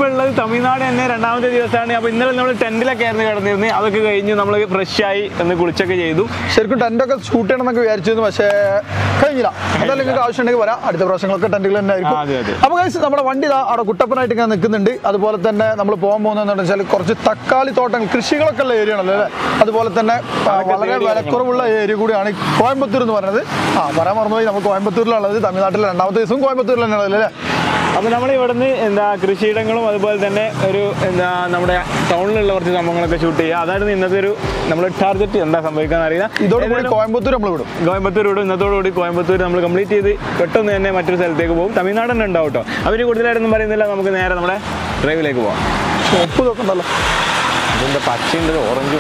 ഉള്ളത് തമിഴ്നാട് തന്നെ രണ്ടാമത്തെ ദിവസമാണ് അപ്പോൾ ഇന്നലെ നമ്മൾ ടെൻറ്റിലൊക്കെ ആയിരുന്നു കിടന്നിരുന്നത് അതൊക്കെ കഴിഞ്ഞ് നമ്മൾ ഫ്രഷ് ആയി ഒന്ന് കുളിച്ചൊക്കെ ചെയ്തു ശരിക്കും ടെൻ്റൊക്കെ ഷൂട്ട് ചെയ്യണം എന്നൊക്കെ വിചാരിച്ചിരുന്നു പക്ഷേ കഴിഞ്ഞില്ല എന്തായാലും നിങ്ങൾക്ക് ആവശ്യമുണ്ടെങ്കിൽ വരാം അടുത്ത പ്രാവശ്യങ്ങളൊക്കെ ടെൻറ്റുകൾ തന്നെ ആയിരിക്കും ആ, അതെ, അതെ. അപ്പോൾ guys, നമ്മുടെ വണ്ടി ഇതാ അവിടെ കുട്ടപ്പനായിട്ട് ഇങ്ങനെ നിൽക്കുന്നുണ്ട് അതുപോലെ തന്നെ നമ്മൾ പോകാൻ പോകുന്നതെന്ന് വെച്ചാൽ കുറച്ച് തക്കാളി തോട്ടങ്ങൾ കൃഷികളൊക്കെ ഉള്ള ഏരിയ ആണല്ലോ അല്ലേ അതുപോലെ തന്നെ ആ, വളരെ തേടി വിലക്കുറവുള്ള ഏരിയ കൂടിയാണ് ഈ കോയമ്പത്തൂർ എന്ന് പറയുന്നത് ആ പറയാൻ മറന്നുപോയി നമ്മൾ കോയമ്പത്തൂരിലുള്ളത് തമിഴ്നാട്ടിലെ രണ്ടാമത്തെ ദിവസവും കോയമ്പത്തൂരിൽ തന്നെയാണ് അല്ലേ അപ്പോൾ നമ്മൾ ഇവിടുന്ന് എന്താ കൃഷിയിടങ്ങളും അതുപോലെ തന്നെ ഒരു എന്താ നമ്മുടെ ടൗണിലുള്ള കുറച്ച് സംഭവങ്ങളൊക്കെ ഷൂട്ട് ചെയ്യുക അതായിരുന്നു ഇന്നത്തെ ഒരു നമ്മൾ ടാർഗറ്റ് എന്താ സംഭവിക്കാൻ അറിയില്ല ഇതോടുകൂടി ഏതായാലും കോയമ്പത്തൂർ നമ്മൾ വിടും കോയമ്പത്തൂർ വിടും ഇന്നത്തോടുകൂടി കോയമ്പത്തൂർ നമ്മൾ കംപ്ലീറ്റ് ചെയ്ത് പെട്ടെന്ന് തന്നെ മറ്റൊരു സ്ഥലത്തേക്ക് പോകും തമിഴ്നാട് തന്നെ ഉണ്ടാവും കേട്ടോ അവർ കൂടുതലായിട്ടൊന്നും പറയുന്നില്ല നമുക്ക് നേരെ നമ്മുടെ ഡ്രൈവിലേക്ക് പോവാം ഷോപ്പ് ഇതൊക്കെ ഉണ്ടല്ലോ അതിൻ്റെ പച്ചയുണ്ട് ഓറഞ്ചും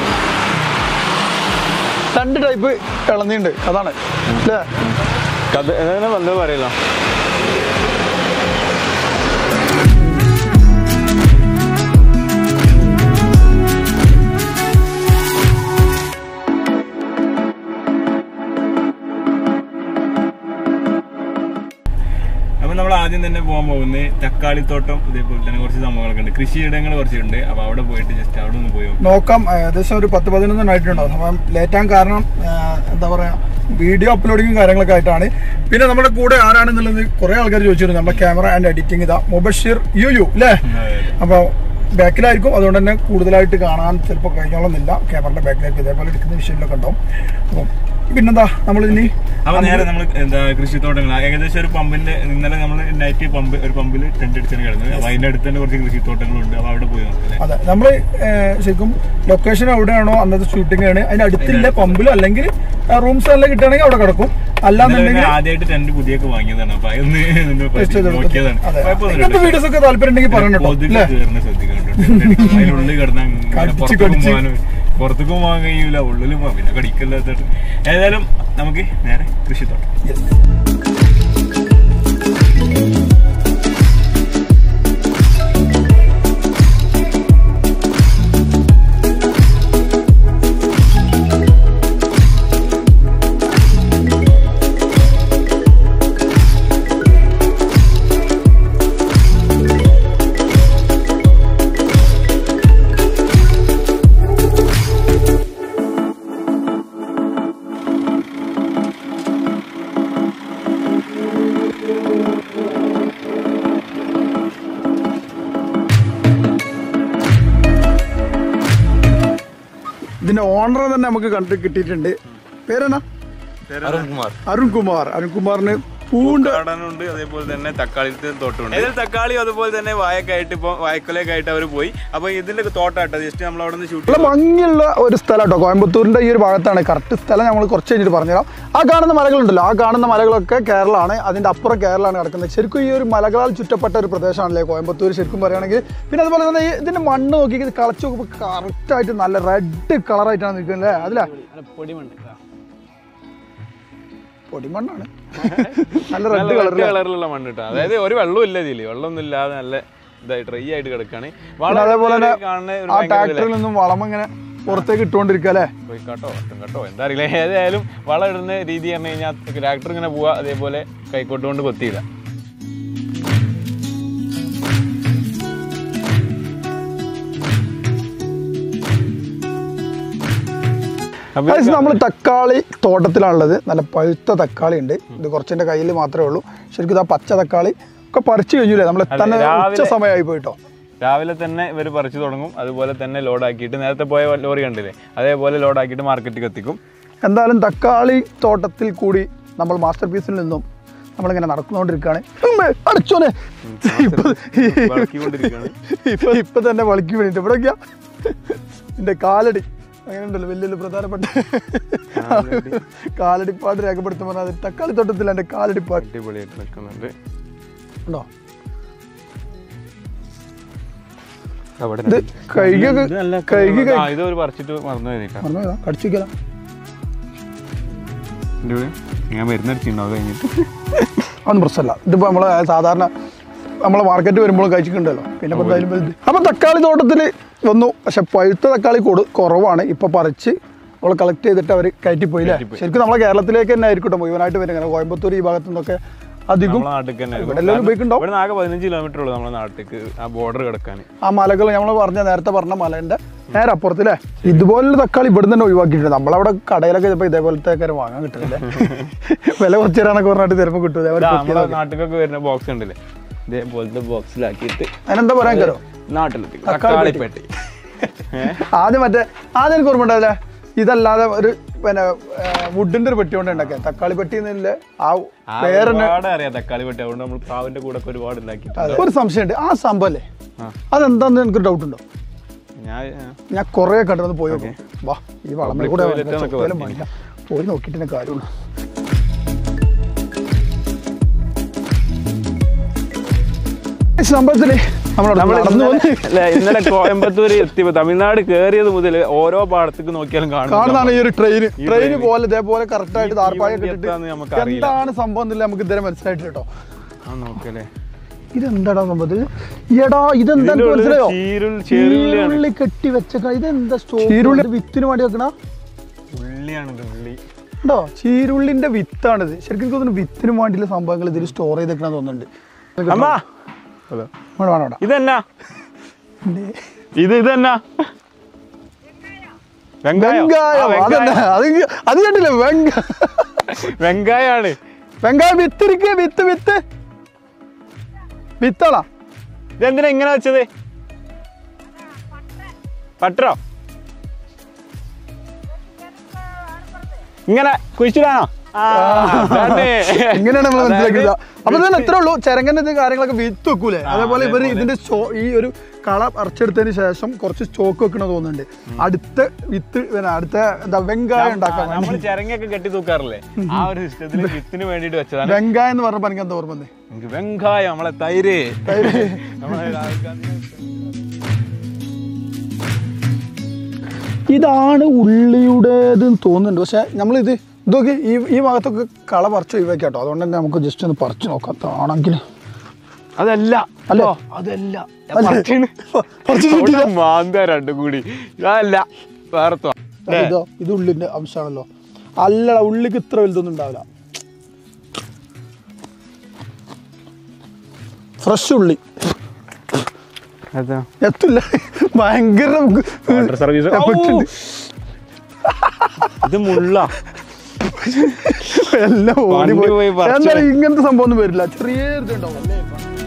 രണ്ട് ടൈപ്പ് ഇളനീണ്ട് അതാണ് അല്ലേ കഥ എന്താണ് വന്നത് പറയല്ലോ അപ്പൊ നമ്മൾ ആദ്യം തന്നെ പോകാൻ പോകുന്നത് തക്കാളിത്തോട്ടം ഇതേപോലെ തന്നെ കുറച്ച് സംഭവങ്ങളൊക്കെ ഉണ്ട് കൃഷിയിടങ്ങൾ കുറച്ചുണ്ട് അപ്പൊ അവിടെ പോയിട്ട് ജസ്റ്റ് അവിടെ ഒന്ന് പോയി നോക്കാം. നോക്കാം ഏകദേശം ഒരു പത്ത് പതിനൊന്ന് ആയിട്ടുണ്ടാവും അപ്പം ലേറ്റാൻ കാരണം ആ, എന്താ പറയാ വീഡിയോ അപ്ലോഡിങ്ങും കാര്യങ്ങളൊക്കെ ആയിട്ടാണ് പിന്നെ നമ്മുടെ കൂടെ ആരാണെന്നുള്ളത് കുറെ ആൾക്കാർ ചോദിച്ചിരുന്നു നമ്മുടെ ക്യാമറ ആൻഡ് എഡിറ്റിംഗ് ഇതാ മുബഷീർ യു യു അല്ലേ അപ്പോൾ ബാക്കിലായിരിക്കും അതുകൊണ്ട് തന്നെ കൂടുതലായിട്ട് കാണാൻ ചിലപ്പോൾ കഴിഞ്ഞോളന്നില്ല ക്യാമറയുടെ ബാക്കിലായിരിക്കും ഇതേപോലെ എടുക്കുന്ന വിഷയങ്ങളൊക്കെ ഉണ്ടാവും അപ്പം പിന്നെന്താ നമ്മൾ ഇനി അപ്പൊ നേരെ നമ്മൾ എന്താ കൃഷിത്തോട്ടങ്ങൾ ഏകദേശം ഒരു പമ്പിന്റെ ഇന്നലെ നമ്മൾ നൈറ്റ് പമ്പ് ഒരു പമ്പിൽ ടെന്റ് അടിച്ചാണ് കിടന്നത് അപ്പൊ അതിന്റെ അടുത്ത് തന്നെ കുറച്ച് കൃഷിത്തോട്ടങ്ങളുണ്ട് അപ്പൊ അവിടെ പോയി നോക്കാം അല്ലേ? അതെ നമ്മൾ ശരിക്കും ലൊക്കേഷൻ എവിടെയാണോ അന്നത്തെ ഷൂട്ടിംഗ് ആണ് അതിന്റെ അടുത്തില്ല പമ്പിലോ അല്ലെങ്കിൽ റൂംസ് എല്ലാം കിട്ടുകയാണെങ്കിൽ അവിടെ കിടക്കും ഇന്നലെ അല്ലാന്നുണ്ടെങ്കിൽ പിന്നെ ആദ്യമായിട്ട് ടെന്റ് പുതിയൊക്കെ വാങ്ങിയതാണ് അപ്പൊ അതൊന്ന് ഒന്ന് Test ചെയ്ത് കൊടുത്തു. നോക്കിയതാണ് അതെ. കുഴപ്പമൊന്നുമില്ല. ഇങ്ങനത്തെ വീഡിയോസ് ഒക്കെ താല്പര്യം ഉണ്ടെങ്കിൽ പറയണം കേട്ടോ കൊതുക് അല്ലേ കയറുന്ന ശ്രദ്ധിക്കണം കേട്ടോ. അതിനുള്ളിൽ കിടന്ന കടിച്ച് പുറത്തേക്കും കടിച്ച്. പോകാനും പുറത്തേക്കും പോകാൻ കഴിയൂല ഉള്ളിലും പോകാം പിന്നെ കടിക്കല്ലാത്ത ഏതായാലും നമുക്ക് നേരെ കൃഷിത്തോട്ടം Yes. ഇതിന്റെ ഓണർ തന്നെ നമുക്ക് കണ്ടു കിട്ടിയിട്ടുണ്ട് പേരെന്നാ അരുൺകുമാർ അരുൺകുമാർ അരുൺകുമാറിന് പൂണ്ട് ഗാർഡനുണ്ട് അതേപോലെ തന്നെ തക്കാളിത്തെ തോട്ടമുണ്ട് ഇതിൽ തക്കാളി അതുപോലെ തന്നെ വായൊക്കെ ആയിട്ട് ഇപ്പൊ വായക്കൊലയൊക്കെ ആയിട്ട് അവർ പോയി അപ്പൊ ഇതിന്റെ തോട്ടാട്ടോ ജസ്റ്റ് നമ്മൾ അവിടെ നിന്ന് ഷൂട്ട് നല്ല ഭംഗിയുള്ള ഒരു സ്ഥലം കേട്ടോ കോയമ്പത്തൂരിന്റെ ഈ ഒരു ഭാഗത്താണ് കറക്റ്റ് സ്ഥലം നമ്മൾ കുറച്ച് കഴിഞ്ഞിട്ട് പറഞ്ഞുതരാം ആ കാണുന്ന മലകളുണ്ടല്ലോ ആ കാണുന്ന മലകളൊക്കെ കേരളമാണ് അതിന്റെ അപ്പുറം കേരളമാണ് കിടക്കുന്നത് ശരിക്കും ഈ ഒരു മലകളാൽ ചുറ്റപ്പെട്ട ഒരു പ്രദേശമാണല്ലേ കോയമ്പത്തൂർ ശരിക്കും പറയുകയാണെങ്കിൽ പിന്നെ അതുപോലെ തന്നെ ഈ ഇതിന്റെ മണ്ണ് നോക്കി ഇത് കളച്ച് നോക്കുമ്പോൾ കറക്റ്റ് ആയിട്ട് നല്ല റെഡ് കളറായിട്ടാണ് നിൽക്കുന്നത് അല്ലേ അതിലെ പൊടിമണ്ണാണ് നല്ല റെഡ് കളർ കളറിലുള്ള മണ്ണ് കിട്ടാം അതായത് ഒരു വെള്ളവും ഇല്ല ഇതില് വെള്ളമൊന്നും ഇല്ലാതെ നല്ല ഇതായി ഡ്രൈ ആയിട്ട് കിടക്കാണ് പിന്നെ അതേപോലെ തന്നെ കാണുന്ന ഒരു ആ ഭയങ്കര ട്രാക്ടറിൽ നിന്നും വളം ഇങ്ങനെ പുറത്തേക്ക് ഇട്ടുകൊണ്ടിരിക്കുക അല്ലേ കേട്ടോ കേട്ടോ എന്താ അറിയില്ല ഏതായാലും വളം ഇടുന്ന രീതി പറഞ്ഞു കഴിഞ്ഞാൽ ട്രാക്ടർ ഇങ്ങനെ പോവാ അതേപോലെ കൈക്കോട്ട് കൊണ്ട് കൊത്തിയില്ല നമ്മൾ തക്കാളി തോട്ടത്തിലാണുള്ളത് നല്ല പഴുത്ത തക്കാളി ഉണ്ട് ഇത് കുറച്ചെൻ്റെ കയ്യിൽ മാത്രമേ ഉള്ളൂ ശരിക്കും ഇതാ പച്ച തക്കാളി ഒക്കെ പറിച്ചു കഴിഞ്ഞില്ലേ നമ്മൾ തന്നെ രാവിലെ- ഉച്ച സമയമായി പോയിട്ടോ രാവിലെ തന്നെ ഇവർ പറിച്ചു തുടങ്ങും അതുപോലെ തന്നെ ലോഡാക്കിയിട്ട് നേരത്തെ പോയ ലോറി കണ്ടില്ലേ അതേപോലെ ലോഡാക്കിയിട്ട് മാർക്കറ്റിൽ എത്തിക്കും എന്തായാലും തക്കാളി തോട്ടത്തിൽ കൂടി നമ്മൾ മാസ്റ്റർ പീസിൽ നിന്നും നമ്മളിങ്ങനെ നടന്നുകൊണ്ടിരിക്കുകയാണ് ഉമ്മേ, അടച്ചോനെ ഇപ്പൊ വളക്കിക്കൊണ്ടിരിക്കുകയാണ്. ഇപ്പൊ ഇപ്പൊ തന്നെ വളിക്ക് വേണ്ടിട്ട് ഇവിടെ എന്റെ കാലടി അങ്ങനെ ഉണ്ടല്ലോ വലിയ വലിയ പ്രധാനപ്പെട്ട കാലടിപ്പാട് രേഖപ്പെടുത്തുമ്പോൾ അത് തക്കാളി തോട്ടത്തിൽ എന്റെ കാലടിപ്പാട് അടിപൊളിയായിട്ട് നിൽക്കുന്നുണ്ട് ഉണ്ടോ അവിടെ ഇത് കഴുകിയൊക്കെ ഇത് നല്ല കഴുകി ആ, ഇത് ഒരു പറിച്ചിട്ട് മറന്നു കഴിഞ്ഞിട്ടാ മറന്നു പോയതാ? കടിച്ചു വെക്കലാ ഞാൻ മരുന്നടിച്ചിട്ടുണ്ടാവും കഴിഞ്ഞിട്ട് അതൊന്നും പ്രശ്നമല്ല ഇതിപ്പോൾ നമ്മൾ സാധാരണ നമ്മളെ മാർക്കറ്റ് വരുമ്പോൾ കഴിച്ചിട്ടുണ്ടല്ലോ പിന്നെ ഇപ്പൊ എന്തായാലും വലുത് അപ്പം തക്കാളി തോട്ടത്തിൽ വന്നു പക്ഷെ പഴുത്ത തക്കാളി കൊടു കുറവാണ് ഇപ്പോൾ പറിച്ച് നമ്മൾ കളക്ട് ചെയ്തിട്ട് അവർ കയറ്റിപ്പോയില്ലേ കയറ്റിപ്പോയി. ശരിക്കും നമ്മളെ കേരളത്തിലേക്ക് തന്നെ ആയിരിക്കട്ടെ മുഴുവനായിട്ട് വരും കാരണം കോയമ്പത്തൂർ ഈ ഭാഗത്തു നിന്നൊക്കെ അധികം നമ്മളെ നാട്ടിൽ തന്നെ ഇവിടെ എല്ലാവരും ഉപയോഗിക്കുന്നുണ്ടോ? ഇവിടെ ആകെ പതിനഞ്ച് കിലോമീറ്റർ ഉള്ളൂ നമ്മുടെ നാട്ടിലേക്ക് ആ ബോർഡർ കിടക്കാൻ ആ മലകൾ നമ്മൾ പറഞ്ഞ നേരത്തെ പറഞ്ഞ മലേന്റെ നേരെ അപ്പുറത്തില്ലേ ഇതുപോലുള്ള തക്കാളി ഇവിടെ തന്നെ ഒഴിവാക്കിയിട്ടുണ്ട് നമ്മളവിടെ കടയിലൊക്കെ ചിലപ്പോൾ ഇതേപോലത്തെ ഒക്കെ വാങ്ങാൻ കിട്ടുന്നില്ലേ വില കുറച്ച് തരാന്നൊക്കെ പറഞ്ഞിട്ട് ചിലപ്പോൾ കിട്ടും ഇതേപോലെ നമ്മുടെ പ്രത്യേകത. നാട്ടിലൊക്കെ വരുന്ന ബോക്സ് ഉണ്ടല്ലേ ഇതേപോലത്തെ ബോക്സിലാക്കിയിട്ട് അതിനെന്താ പറയാൻ കയറോ നാട്ടിലെത്തി തക്കാളി തക്കാളിപ്പെട്ടി ആദ്യം മറ്റേ ആദ്യം എനിക്ക് ഓർമ്മ ഉണ്ടാവില്ല ഇതല്ലാതെ ഒരു പിന്നെ വുഡിന്റെ ഒരു പെട്ടി കൊണ്ട് ഉണ്ടാക്കിയ തക്കാളി പെട്ടി എന്നില്ല ആ ആ, പേരന്നെ ഒരുപാട് അറിയാം തക്കാളി പെട്ടി അതുകൊണ്ട് നമ്മൾ പ്രാവിന്റെ കൂടെ ഒക്കെ ഒരുപാട് ഉണ്ടാക്കിയിട്ട് ഒരു സംശയമുണ്ട് ആ സംഭവം അല്ലേ ആ. അതെന്താന്ന് എനിക്കൊരു ഡൗട്ട് ഉണ്ടോ ഞാൻ ഞാൻ കുറേ കണ്ടിരുന്ന് പോയി നോക്കും വാ ഈ വളമേ കൂടെ Public toilet എന്നൊക്കെ ചോദിച്ചാലും പറഞ്ഞു. വേണ്ടില്ല. പോയി നോക്കിയിട്ട് കാര്യമുള്ളൂ ഈ സംഭവത്തില് നമ്മളവിടെ നമ്മൾ നടന്നു ഇന്നലെ വന്ന് അല്ല, ഇന്നലെ കോയമ്പത്തൂർ എത്തിയപ്പോ തമിഴ്നാട് കേറിയത് മുതൽ ഓരോ പാടത്തേക്ക് നോക്കിയാലും കാണും കാണുന്നതാണ് ഈ ഒരു ട്രെയിൻ ഈ ട്രെയിൻ train. പോലെ ഇതേപോലെ കറക്റ്റ് ആയിട്ട് ഈ താർപ്പായ വണ്ടി ഇട്ടിട്ട് എത്താന്ന് നമുക്കറിയില്ല. എന്താണ് സംഭവം എന്നില്ല നമുക്ക് ഇതുവരെ മനസ്സിലായിട്ടില്ല കേട്ടോ ആ നോക്കല്ലേ ഇതെന്താടാ സംഭവത്തിൽ എടാ ഇതെന്താ ഇതിന്റെ എനിക്ക് ഉള്ളിൽ മനസ്സിലായോ ചീരുൾ ചെറുള്ളിയാണ് ചീരുള്ളി കെട്ടി വെച്ചേക്ക ഇതെന്താ ചീരുള്ളി വിത്തിന് വേണ്ടി വെക്കണ ഉള്ളിയാണ് ഇത് ഉള്ളി ഉണ്ടോ ചീരുള്ളിന്റെ വിത്താണിത് ശരിക്കും എനിക്ക് തോന്നുന്നു വിത്തിന് വേണ്ടിയുള്ള സംഭവങ്ങൾ ഇതിൽ സ്റ്റോർ ചെയ്ത് വെക്കണം തോന്നുന്നുണ്ട് അമ്മ വേണം വേണം വേണം ഇതെന്നാ ഇത് ഇതെന്നാ വെങ്കായം വെങ്കായം ആ, അതന്നെ വെങ്കായം. അത് ഇങ്ങ- അത് കേട്ടില്ലേ വെങ്ക വെങ്കായാണ് വെങ്കായം വിത്ത് ഇരിക്കുക വിത്ത് വിത്ത് വിത്താളാ ഇതെന്തിനാ ഇങ്ങനെ വെച്ചത് പട്ടറോ ഇങ്ങനെ കുഴിച്ചിടാനോ ആ, അതാണ്. ഇങ്ങനെയാണ് നമ്മൾ അതായത് മനസ്സിലാക്കിയത് അപ്പൊ തന്നെ എത്ര ഉള്ളൂ ചെരങ്ങന്റെ കാര്യങ്ങളൊക്കെ വിത്ത് വെക്കൂലേ അതേപോലെ ഇവര് അതേപോലെ. ഇതിന്റെ സ്റ്റോ- ഈ ഒരു കള അരച്ചെടുത്തതിന് ശേഷം കുറച്ച് സ്റ്റോക്ക് വെക്കണ തോന്നുന്നുണ്ട് അടുത്ത വിത്ത് പിന്നെ അടുത്ത എന്താ വെങ്കായം ഉണ്ടാക്കാൻ നമ്മൾ വേണ്ടി. ചിരങ്ങയൊക്കെ കെട്ടി തൂക്കാറില്ലേ ആ ഒരു സിസ്റ്റത്തിൽ വിത്തിന് വേണ്ടിട്ട് വെച്ചതാണ് വെങ്കായം എന്ന് പറഞ്ഞപ്പോ എനിക്ക് എന്താ ഓർമ്മ വന്നേ? എനിക്ക് വെങ്കായം നമ്മളെ തൈര് നമ്മളെ രാഹുൽ ഗാന്ധി ഇതാണ് ഉള്ളിയുടേത് തോന്നുന്നുണ്ട് പക്ഷെ നമ്മളിത് ഇതൊക്കെ ഈ ഈ ഭാഗത്തൊക്കെ കള പറിച്ച് ഒഴിവാക്കി കേട്ടോ അതുകൊണ്ട് തന്നെ നമുക്ക് ജസ്റ്റ് ഒന്ന് പറിച്ച് നോക്കാം ആണെങ്കിൽ അതല്ല അല്ലോ അതല്ല പറിച്ച് കിട്ടില്ല മാന്ത രണ്ടും കൂടി അതല്ല വേർത്തോ ഇതോ ഇത് ഉള്ളിന്റെ അംശമാണല്ലോ അല്ലടാ ഉള്ളിക്ക് ഇത്ര വലുതൊന്നും ഉണ്ടാവില്ല ഫ്രഷ് ഉള്ളി അതാ എത്തില്ല ഭയങ്കര വാട്ടർ സർവീസ് effect ഉണ്ട്. ഇത് മുള്ള എല്ലാം ഓടി വണ്ടി പോയി പോയി പറിച്ച് എന്തായാലും ഇങ്ങനത്തെ സംഭവം ഒന്നും വരില്ല ചെറിയ ഇതുണ്ടാവും അല്ലേ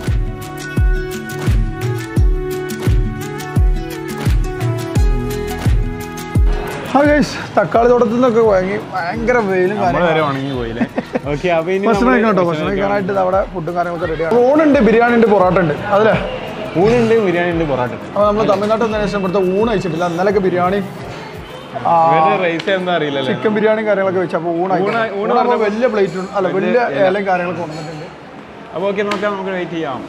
ആ ഗൈസ് തക്കാളി തോട്ടത്തിൽ നിന്നൊക്കെ വാങ്ങി ഭയങ്കര വെയിലും നമ്മള് കാര്യങ്ങളും വരെ ഉണങ്ങി പോയില്ലേ ഓക്കെ അപ്പൊ ഇനി ഭക്ഷണം കഴിക്കണം കേട്ടോ ഭക്ഷണം കഴിക്കാനായിട്ട് ഇത് അവിടെ ഫുഡും കാര്യങ്ങളൊക്കെ റെഡിയാണ് ഊണുണ്ട് ബിരിയാണി ഉണ്ട് പൊറോട്ട ഉണ്ട് അതല്ലേ ഊണുണ്ട് ബിരിയാണി ഉണ്ട് പൊറാട്ട അപ്പോൾ നമ്മൾ തമിഴ്നാട്ടിൽ വന്നതിന് ശേഷം ഇവിടുത്തെ ഊണ് കഴിച്ചിട്ടില്ല ഇന്നലെയൊക്കെ ബിരിയാണി ഇവരുടെ റൈസ് എന്താ അറിയില്ലല്ലേ ചിക്കൻ ബിരിയാണിയും കാര്യങ്ങളൊക്കെ വെച്ചു അപ്പോൾ ഊണായി ഊണ് ഊണ് ഊണ് വലിയ പ്ലേറ്റും അല്ല വലിയ ഇലയും കാര്യങ്ങളൊക്കെ കൊണ്ടുവന്നിട്ടുണ്ട് അപ്പൊ ഓക്കെ നോക്കാം നമുക്ക് വെയിറ്റ് ചെയ്യാം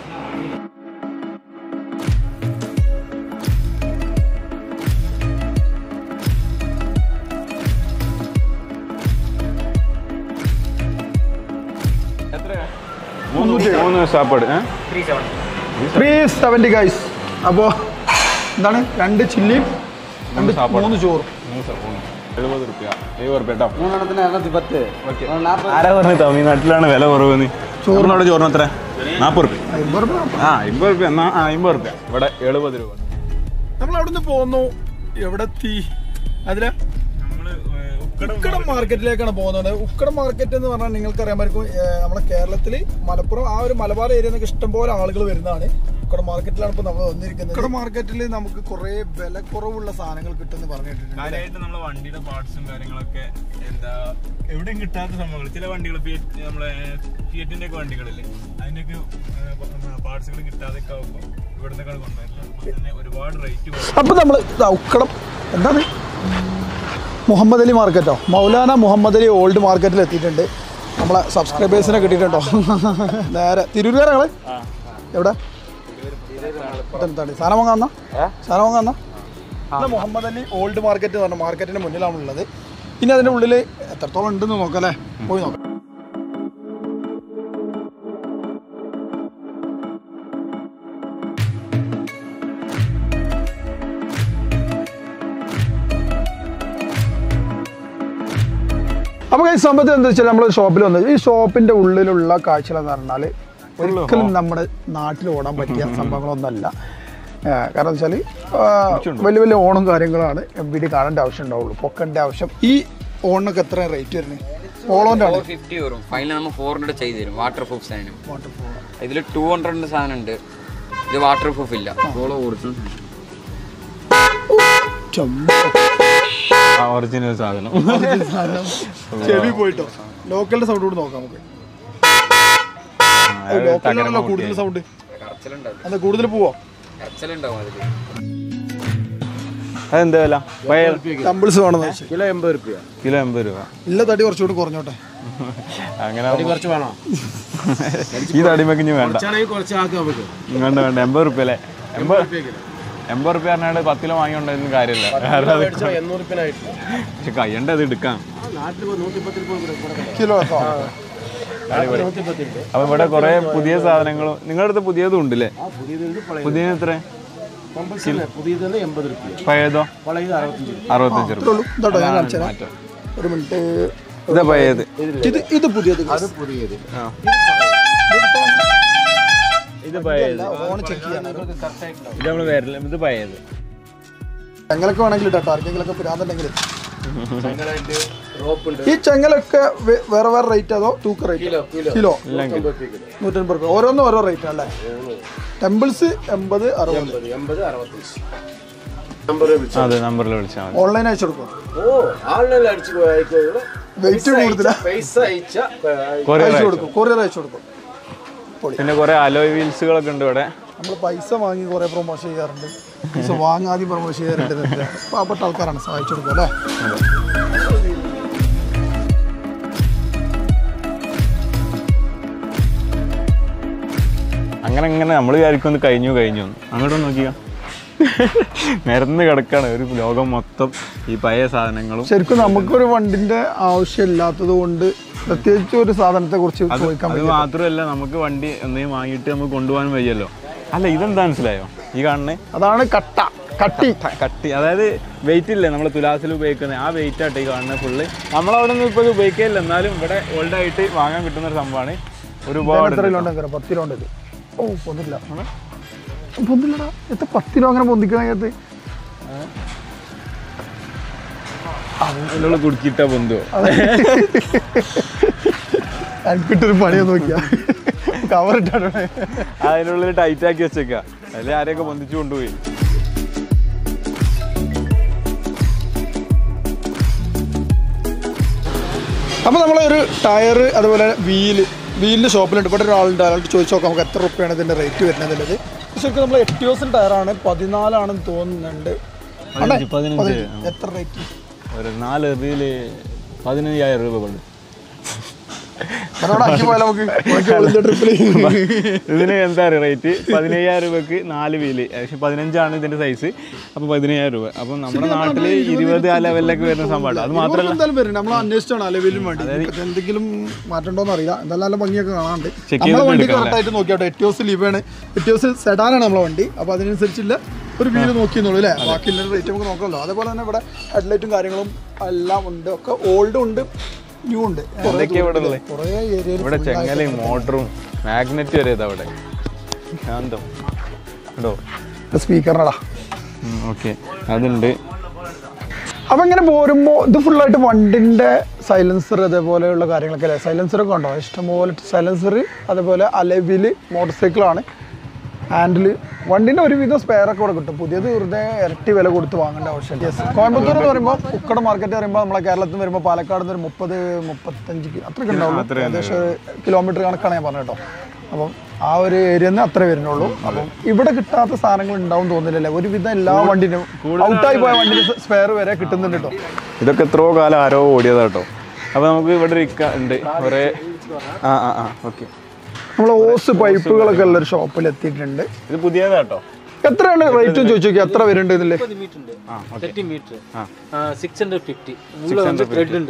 എത്രയാ? മൂന്ന് മൂന്ന് സാപ്പാട് ഏ? ത്രീ സെവൻറ്റി ഗൈസ് അപ്പോൾ എന്താണ് രണ്ട് ചില്ലിയും രണ്ട് സാപ്പാട്. മൂന്ന് ചോറും മൂന്ന് സാപ്പാട്. എഴുപത് റുപ്യ എഴുപത് റുപ്യ കേട്ടോ മൂന്നെണ്ണത്തിന് അറുന്നൂറ്റി പത്ത് ആരാ പറഞ്ഞു തമിഴ്നാട്ടിലാണ് വില കുറവെന്ന് ചോറിനോട് ചോറിന് എത്ര നാൽപ്പത് റുപ്യ അമ്പത് രൂപ ആ അമ്പത് റുപ്യ എന്നാ ആ അമ്പത് റുപ്യ ഇവിടെ എഴുപത് രൂപ നമ്മൾ അവിടുന്ന് പോന്നു എവിടെ എത്തി അതില് ഉക്കടം മാർക്കറ്റിലേക്കാണ് പോകുന്നത് ഉക്കടം മാർക്കറ്റ് എന്ന് പറഞ്ഞാൽ നിങ്ങൾക്ക് അറിയാമായിരിക്കും ഏഹ്, നമ്മുടെ കേരളത്തിൽ മലപ്പുറം ആ ഒരു മലബാർ ഏരിയ നിന്നൊക്കെ ഇഷ്ടംപോലെ ആളുകൾ വരുന്നതാണ് ഉക്കടം മാർക്കറ്റിലാണ് ഇപ്പോൾ നമ്മൾ വന്നിരിക്കുന്നത് ഉക്കടം മാർക്കറ്റിൽ നമുക്ക് കുറേ വില കുറവുള്ള സാധനങ്ങൾ കിട്ടുമെന്ന് പറഞ്ഞിട്ടുണ്ട് കാര്യമായിട്ട് നമ്മളെ വണ്ടിയുടെ പാർട്സും കാര്യങ്ങളൊക്കെ എന്താ എവിടെയും കിട്ടാത്ത സംഭവങ്ങൾ ചില വണ്ടികൾ നമ്മളെ ഫിയറ്റിന്റെ ഒക്കെ വണ്ടികളില്ലേ അതിന്റെയൊക്കെ പാർട്സുകൾ കിട്ടാതെ ആകുമ്പോൾ ഇവിടെ നിന്നൊക്കെ കൊണ്ടുവരുന്നത് അതുപോലെ തന്നെ ഒരുപാട് റേറ്റ് അപ്പോൾ നമ്മൾ ഉക്കടം എന്താണ് മുഹമ്മദ് അലി മാർക്കറ്റോ മൗലാന മുഹമ്മദ് അലി ഓൾഡ് മാർക്കറ്റിൽ എത്തിയിട്ടുണ്ട് നമ്മളെ സബ്സ്ക്രൈബേഴ്സിനെ കിട്ടിയിട്ടുണ്ടോ നേരെ തിരൂരുകാര ഞങ്ങള് എവിടെ എന്താണ് സാധനം വാങ്ങാന്ന സാധനം വാങ്ങാന്ന മുഹമ്മദ് അലി ഓൾഡ് മാർക്കറ്റ് എന്ന് പറഞ്ഞ മാർക്കറ്റിന്റെ മുന്നിലാണുള്ളത് ഇനി അതിന്റെ ഉള്ളിൽ എത്രത്തോളം ഉണ്ടെന്ന് നോക്കാം അല്ലേ പോയി നോക്കാം അപ്പോൾ ഈ സംബന്ധം എന്താ വെച്ചാൽ നമ്മൾ ഷോപ്പിൽ വന്നത് ഈ ഷോപ്പിന്റെ ഉള്ളിലുള്ള കാഴ്ചകൾ എന്ന് പറഞ്ഞാൽ ഒരിക്കലും നമ്മുടെ നാട്ടിൽ ഓടാൻ പറ്റിയ സംഭവങ്ങളൊന്നല്ല ആ, കാരണം വെച്ചാൽ വലിയ വലിയ ഓണും കാര്യങ്ങളാണ് എം ബി ഡി കാണേണ്ട ആവശ്യം ഉണ്ടാവുള്ളൂ പൊക്കണ്ട ആവശ്യം ഈ ഓണിനൊക്കെ എത്ര റേറ്റ് വരുന്നത് ഓളോൻ്റെ ആണ് ഫോർ ഫിഫ്റ്റി വരും ഫൈനൽ നമ്മൾ ഫോർ ഹൺഡ്രഡ് ചെയ്ത് തരും വാട്ടർ പ്രൂഫ് സാധനം ഇതിൽ ടു ഹൺഡ്രഡിന്റെ സാധനം ഉണ്ട് ഇത് വാട്ടർ പ്രൂഫ് ഇല്ല ഫോളോ ഒറിജിനൽ ഒറിജിനൽ സാധനം ചെവി പോയിട്ടോ ലോക്കലിന്റെ സൗണ്ട് കൂടെ നോക്കാം നമുക്ക് ലോക്കലിലാണല്ലോ കൂടുതൽ സൗണ്ട് കറച്ചലുണ്ടാവും എന്താ കൂടുതൽ പോവോ കറച്ചലുണ്ടാവും അതിൽ അതെന്താ വില പഴയ ടമ്പിൾസ് വേണമെന്ന് വെച്ചാൽ കിലോ എൺപത് റുപ്യ കിലോ എൺപത് രൂപ ഇല്ല തടി കുറച്ചുകൂടി കുറഞ്ഞോട്ടെ അങ്ങനെ കുറച്ച് വേണോ ഈ തടിമക്കിഞ്ഞ് വേണ്ട കുറച്ചാണെങ്കിൽ കുറച്ച് ആക്കാം നമുക്ക് വേണ്ട വേണ്ട എൺപത് റുപ്യ അല്ലേ എൺപത് എൺപത് റുപ്യ പറഞ്ഞാൽ പത്ത് കിലോ വാങ്ങിക്കൊണ്ടൊന്നും കാര്യമില്ല കാരണം അത് മേടിച്ചാൽ എണ്ണൂറ് റുപ്യനായിട്ട് പക്ഷെ കയ്യണ്ട അത് എടുക്കാം നാട്ടിൽ പോയി നൂറ്റിപ്പത്ത് രൂപ ഇവിടെ കൊടുക്കണം കിലോ നൂറ്റിപ്പത്തിൻ്റെ അപ്പൊ ഇവിടെ കുറെ പുതിയ സാധനങ്ങളും നിങ്ങളുടെ അടുത്ത് പുതിയതും ഉണ്ടല്ലേ ആ പുതിയതുണ്ട് പഴയ പുതിയ എത്ര കമ്പൽസറി പുതിയതുണ്ട് എൺപത് റുപ്യ പഴയതോ പഴയത് അറുപത്തഞ്ച് രൂപ അറുപത്തഞ്ച് റുപ്യ ഉള്ളൂ ഇതാട്ടോ ഞാൻ കാണിച്ചു തരാം മാറ്റം ഒരു മിനിറ്റ് ഇതാ പഴയത് ഇത് ഇത് പുതിയത് അത് പുതിയത് ഇത് പഴയത് ഓൺ ചെക്ക് ചെയ്യാൻ ഇത് നമ്മൾ വരില്ല ഇത് പഴയത് ചെങ്ങലൊക്കെ വേണമെങ്കിൽ ഇട്ടോ ആർക്കെങ്കിലൊക്കെ പിരാന്നുണ്ടെങ്കിൽ ഭയങ്കരമായിട്ട് റോപ്പ് ഉണ്ട് ഈ ചെങ്ങലൊക്കെ വേ- വേറെ വേറെ റേറ്റ് അതോ തൂക്ക റേറ്റ് കിലോ കിലോ കിലോ ഇല്ലെങ്കിൽ നൂറ്റൻപത് രൂപ ഓരോന്നും ഓരോ റേറ്റ് അല്ലേ ടെമ്പിൾസ് എൺപത് അറുപത് എൺപത് എൺപത് അറുപത്തഞ്ച് നമ്പർ വിളിച്ചു അതെ നമ്പറിൽ വിളിച്ചാൽ മതി ഓൺലൈൻ അയച്ചു കൊടുക്കും ഓ ആളിനെല്ലാം അടിച്ചു പോയി അയക്കുന്നത് വെയിറ്റ് കൂടുതലാ പൈസ അയച്ച കൊറിയർ അയച്ചു അയച്ചു കൊടുക്കും കൊറിയർ അയച്ചു കൊടുക്കും പിന്നെ കുറെ അലോയ് വീൽസുകളൊക്കെ ഉണ്ട് ഇവിടെ നമ്മൾ പൈസ വാങ്ങി കുറെ പ്രൊമോഷൻ ചെയ്യാറുണ്ട് പൈസ വാങ്ങാതെ പ്രൊമോഷൻ ചെയ്യാറുണ്ട് എന്നൊക്കെ. പാവപ്പെട്ട ആൾക്കാരാണ് സഹായിച്ചു കൊടുക്കുക അല്ലേ അങ്ങനെ അങ്ങനെ നമ്മൾ വിചാരിക്കും ഒന്ന് കഴിഞ്ഞു കഴിഞ്ഞു എന്ന്. അങ്ങോട്ട് നോക്കിയാ നിരന്ന് കിടക്കാണ് ഒരു ലോകം മൊത്തം ഈ പഴയ സാധനങ്ങളും ശരിക്കും നമുക്കൊരു വണ്ടിന്റെ ആവശ്യമില്ലാത്തത് കൊണ്ട് പ്രത്യേകിച്ച് ഒരു സാധനത്തെ കുറിച്ച് ചോദിക്കാൻ അത് പറ്റില്ല മാത്രമല്ല നമുക്ക് വണ്ടി എന്തെങ്കിലും വാങ്ങിയിട്ട് നമുക്ക് കൊണ്ടുപോകാൻ വയ്യല്ലോ അല്ല ഇതെന്താ മനസ്സിലായോ ഈ കാണുന്നേ അതാണ് കട്ട കട്ടി കട്ടി അതായത് വെയിറ്റ് ഇല്ലേ നമ്മൾ തുലാസിൽ ഉപയോഗിക്കുന്നത് ആ വെയിറ്റ് ആയിട്ട് ഈ കാണുന്നത് ഫുള്ള് നമ്മളവിടെ നിന്ന് ഇപ്പോൾ ഇത് ഉപയോഗിക്കില്ല എന്നാലും ഇവിടെ ഓൾഡ് ആയിട്ട് വാങ്ങാൻ കിട്ടുന്ന ഒരു സംഭവമാണ് ഒരുപാട് എത്ര കിലോ ഉണ്ടെങ്കിൽ പത്ത് കിലോ ഉണ്ട് ഇത് ഓ പൊന്നില്ല പൊന്നില്ലടാ എത്ര പത്ത് കിലോ അങ്ങനെ പൊന്തിക്കാൻ അകത്ത് അതിനുള്ള കുടുക്കിയിട്ട ബന്ധുവോ എനിക്കിട്ടൊരു പണിയോ നോക്കിയാ കവർ ഇട്ടാണ് അതിനുള്ളിൽ ടൈറ്റ് ആക്കി വെച്ചേക്ക അതിൽ ആരെയൊക്കെ പൊന്തിച്ചു കൊണ്ടുപോയി അപ്പോൾ നമ്മളൊരു ടയർ അതുപോലെ വീല് വീലിൻ്റെ ഷോപ്പിലുണ്ട് ഇവിടെ ഒരാളുണ്ട് അയാൾക്ക് ചോദിച്ചു നോക്കാം നമുക്ക് എത്ര റുപ്യാണ് ഇതിൻ്റെ റേറ്റ് വരുന്നത് ശരിക്കും നമ്മൾ എട്ടിയോസിൻ്റെ ടയറാണ് പതിനാലാണെന്ന് തോന്നുന്നുണ്ട് ആണേ? പതിനഞ്ച്, പതിനഞ്ച്. പതിനഞ്ച്. എത്ര റേറ്റ് ഒരു നാല് റീല് പതിനയ്യായിരം രൂപ കൊണ്ട് അവരോട് ആക്കി പോയാൽ നമുക്ക് ബാക്കി ഒളിഞ്ഞ ട്രിപ്പിൽ ഇതിന് എന്താ പറയുക റേറ്റ് പതിനയ്യായിരം രൂപക്ക് നാല് വീല് ഏകദേശം പതിനഞ്ചാണ് ഇതിന്റെ സൈസ് അപ്പോൾ പതിനയ്യായിരം രൂപ അപ്പം നമ്മുടെ നാട്ടിൽ ഇരുപത് ആ ലെവലിലേക്ക് വരുന്ന സംഭവമാണ് അത് മാത്രമല്ല എന്തായാലും വരും നമ്മൾ അന്വേഷിച്ചാണ് അലവിലും വേണ്ടി ഇപ്പൊ എന്തെങ്കിലും മാറ്റണ്ടോന്ന് അറിയില്ല എന്തായാലും നല്ല ഭംഗിയൊക്കെ കാണാണ്ട് Check നമ്മളെ ചെയ്തിട്ട് വണ്ടി എടുക്കാം കറക്റ്റ് ആയിട്ട് നോക്കിയാട്ടോ എറ്റിയോസ് ലിവാണ് എറ്റിയോസ് സെഡാനാണ് നമ്മളെ വണ്ടി അപ്പോൾ അതിനനുസരിച്ചുള്ള ഒരു വീല് നോക്കിയെന്നുള്ളൂ അല്ലേ ബാക്കിയുള്ള റേറ്റ് നമുക്ക് നോക്കാമല്ലോ അതേപോലെ തന്നെ ഇവിടെ ഹെഡ്ലൈറ്റും കാര്യങ്ങളും എല്ലാം ഉണ്ട് ഒക്കെ ഓൾഡും ഉണ്ട് ന്യൂ ഉണ്ട് എന്തൊക്കെയാ ഇവിടെ ഉള്ളത്? കുറേ ഏരിയയിൽ ഇവിടെ ചെങ്ങലയും മോട്ടറും മാഗ്നറ്റ് വരെ ഇതാ അവിടെ ശാന്തം കേട്ടോ സ്പീക്കറിനടാ ഓക്കെ അതുണ്ട് അപ്പൊ ഇങ്ങനെ പോരുമ്പോൾ ഇത് ഫുള്ളായിട്ട് വണ്ടിന്റെ സൈലൻസർ അതേപോലെയുള്ള കാര്യങ്ങളൊക്കെ അല്ലേ സൈലൻസറൊക്കെ ഉണ്ടോ ഇഷ്ടംപോലെ സൈലൻസർ അതേപോലെ അലവില് മോട്ടോർ സൈക്കിളാണ് ഹാൻഡിൽ വണ്ടിന്റെ ഒരുവിധം സ്പെയർ ഒക്കെ ഇവിടെ കിട്ടും പുതിയത് വെറുതെ ഇരട്ടി വില കൊടുത്ത് വാങ്ങേണ്ട ആവശ്യമില്ല യെസ് കോയമ്പത്തൂർ എന്ന് പറയുമ്പോൾ ഉക്കട മാർക്കറ്റ് പറയുമ്പോൾ നമ്മളെ കേരളത്തിൽ നിന്ന് വരുമ്പോൾ പാലക്കാട് നിന്ന് ഒരു മുപ്പത് മുപ്പത്തഞ്ച് കി- അത്രയൊക്കെ ഉണ്ടാവുള്ളൂ ഏകദേശം കിലോമീറ്റർ കണക്കാണ് ഞാൻ പറഞ്ഞത് കേട്ടോ അപ്പം ആ ഒരു ഏരിയയിൽ നിന്ന് അത്രേ വരുന്നുള്ളൂ അപ്പം ഇവിടെ കിട്ടാത്ത സാധനങ്ങൾ ഉണ്ടാവും തോന്നുന്നില്ലല്ലേ ഒരുവിധം എല്ലാ വണ്ടിനും ഔട്ടായി പോയ വണ്ടിന് സ്പെയർ വരെ കിട്ടുന്നുണ്ട് കേട്ടോ ഇതൊക്കെ എത്രയോ കാലം ആരോ ഓടിയതാ കേട്ടോ അപ്പോൾ നമുക്ക് ഇവിടെ ഒരു ഇക്ക ഉണ്ട് കുറേ ആ ആ ആ ഓക്കെ നമ്മൾ ഓസ് പൈപ്പുകളൊക്കെ ഉള്ള ഒരു ഷോപ്പിൽ എത്തിയിട്ടുണ്ട് ഇത് പുതിയതാ കേട്ടോ എത്രയാണ് റേറ്റും ചോദിച്ചു നോക്കി എത്ര വരുന്നുണ്ട് ഇതില് മീറ്റർ ഉണ്ട് ആ ഓക്കെ തേർട്ടി മീറ്റർ ആ സിക്സ് ഹൺഡ്രഡ് ഫിഫ്റ്റി ഉള്ള வந்து த்ரெட் ഉണ്ട്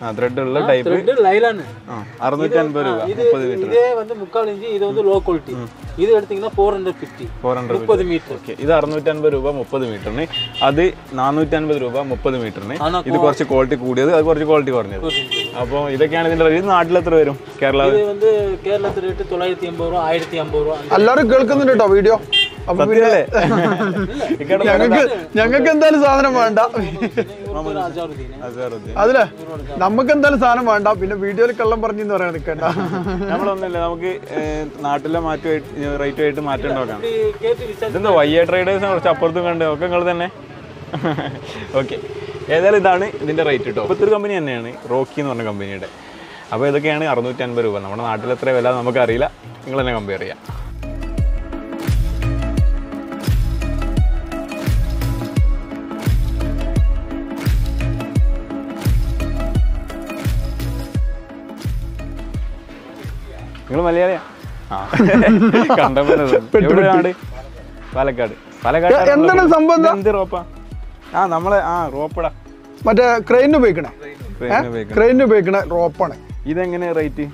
ആ ത്രെഡ് ഉള്ള ടൈപ്പ് ത്രെഡ് ലൈലാണ് ആ അറുന്നൂറ്റി അൻപത് രൂപ இது മുപ്പത് മീറ്റർ இதே வந்து முக்கால் இன்ச்சு இது வந்து லோ குவாலிட்டி இது எடுத்தீங்கன்னா four hundred fifty four hundred முப்பது மீட்டர் ഓക്കെ ഇത് അറുന്നൂറ്റി അൻപത് രൂപ മുപ്പത് മീറ്ററിന് അത് നാനൂറ്റി അൻപത് രൂപ മുപ്പത് മീറ്ററിന് ആണോ? ഇത് കുറച്ച് ക്വാളിറ്റി കൂടിയത് അത് കുറച്ച് ക്വാളിറ്റി കുറഞ്ഞത് അപ്പോൾ ഇതൊക്കെയാണ് ഇതിന്റെ റേറ്റ് ഇത് നാട്ടിൽ എത്ര വരും കേരള இது வந்து கேரளத்து ரேட்டு தொள்ளாயிரத்தி ஐம்பது ரூபா ஆயிரத்தி ஐம்பது ரூபா அந்த എല്ലാവരും കേൾക്കുന്നുണ്ട് കേട്ടോ വീഡിയോ അപ്പൊ പിന്നെ ഇക്കടെ ഞങ്ങൾക്ക് ഞങ്ങൾക്ക് എന്തായാലും സാധനം വേണ്ട ஒரு அஜாரு தீனு അസാറുദ്ദീൻ. അതിലെ നമുക്ക് എന്തായാലും സാധനം വേണ്ട പിന്നെ വീഡിയോയിൽ കള്ളം പറഞ്ഞെന്ന് പറയാൻ നിൽക്കണ്ട നമ്മളൊന്നുമില്ല നമുക്ക് ഏഹ്, നാട്ടിലെ മാറ്റി റേറ്റ് ആയിട്ട് മാറ്റം നോക്കാം இப்படி கேட்டு விசாரிச்சு ഇതെന്താ വയ്യ ട്രേഡേഴ്സ് കുറച്ച് അപ്പുറത്തും കണ്ട് ഒക്കെ നിങ്ങൾ തന്നെ ഓക്കെ ഏതായാലും ഇതാണ് ഇതിന്റെ റേറ്റ് കേട്ടോ ഇപ്പോഴത്തെ ഒരു കമ്പനി തന്നെയാണ് റോക്കി എന്ന് പറഞ്ഞ കമ്പനിയുടെ അപ്പോൾ ഇതൊക്കെയാണ് അറുന്നൂറ്റി അൻപത് രൂപ നമ്മുടെ നാട്ടിൽ എത്ര വില നമുക്കറിയില്ല നിങ്ങൾ തന്നെ കമ്പയർ ചെയ്യാം നിങ്ങൾ മലയാളിയാ ആ കണ്ടപ്പോൾ എവിടെ നാട് പാലക്കാട് പാലക്കാട് എ- എന്താണ് സംഭവം എന്താ? എന്ത് റോപ്പാ ആ നമ്മളെ ആ റോപ്പടാ മറ്റേ ക്രെയിനിന് ഉപയോഗിക്കണേ ട്രെയിനിന് ഉപയോഗിക്കുന്നത് ക്രെയിനിന് ഉപയോഗിക്കണ റോപ്പാണ് ഇതെങ്ങനെ റേറ്റ്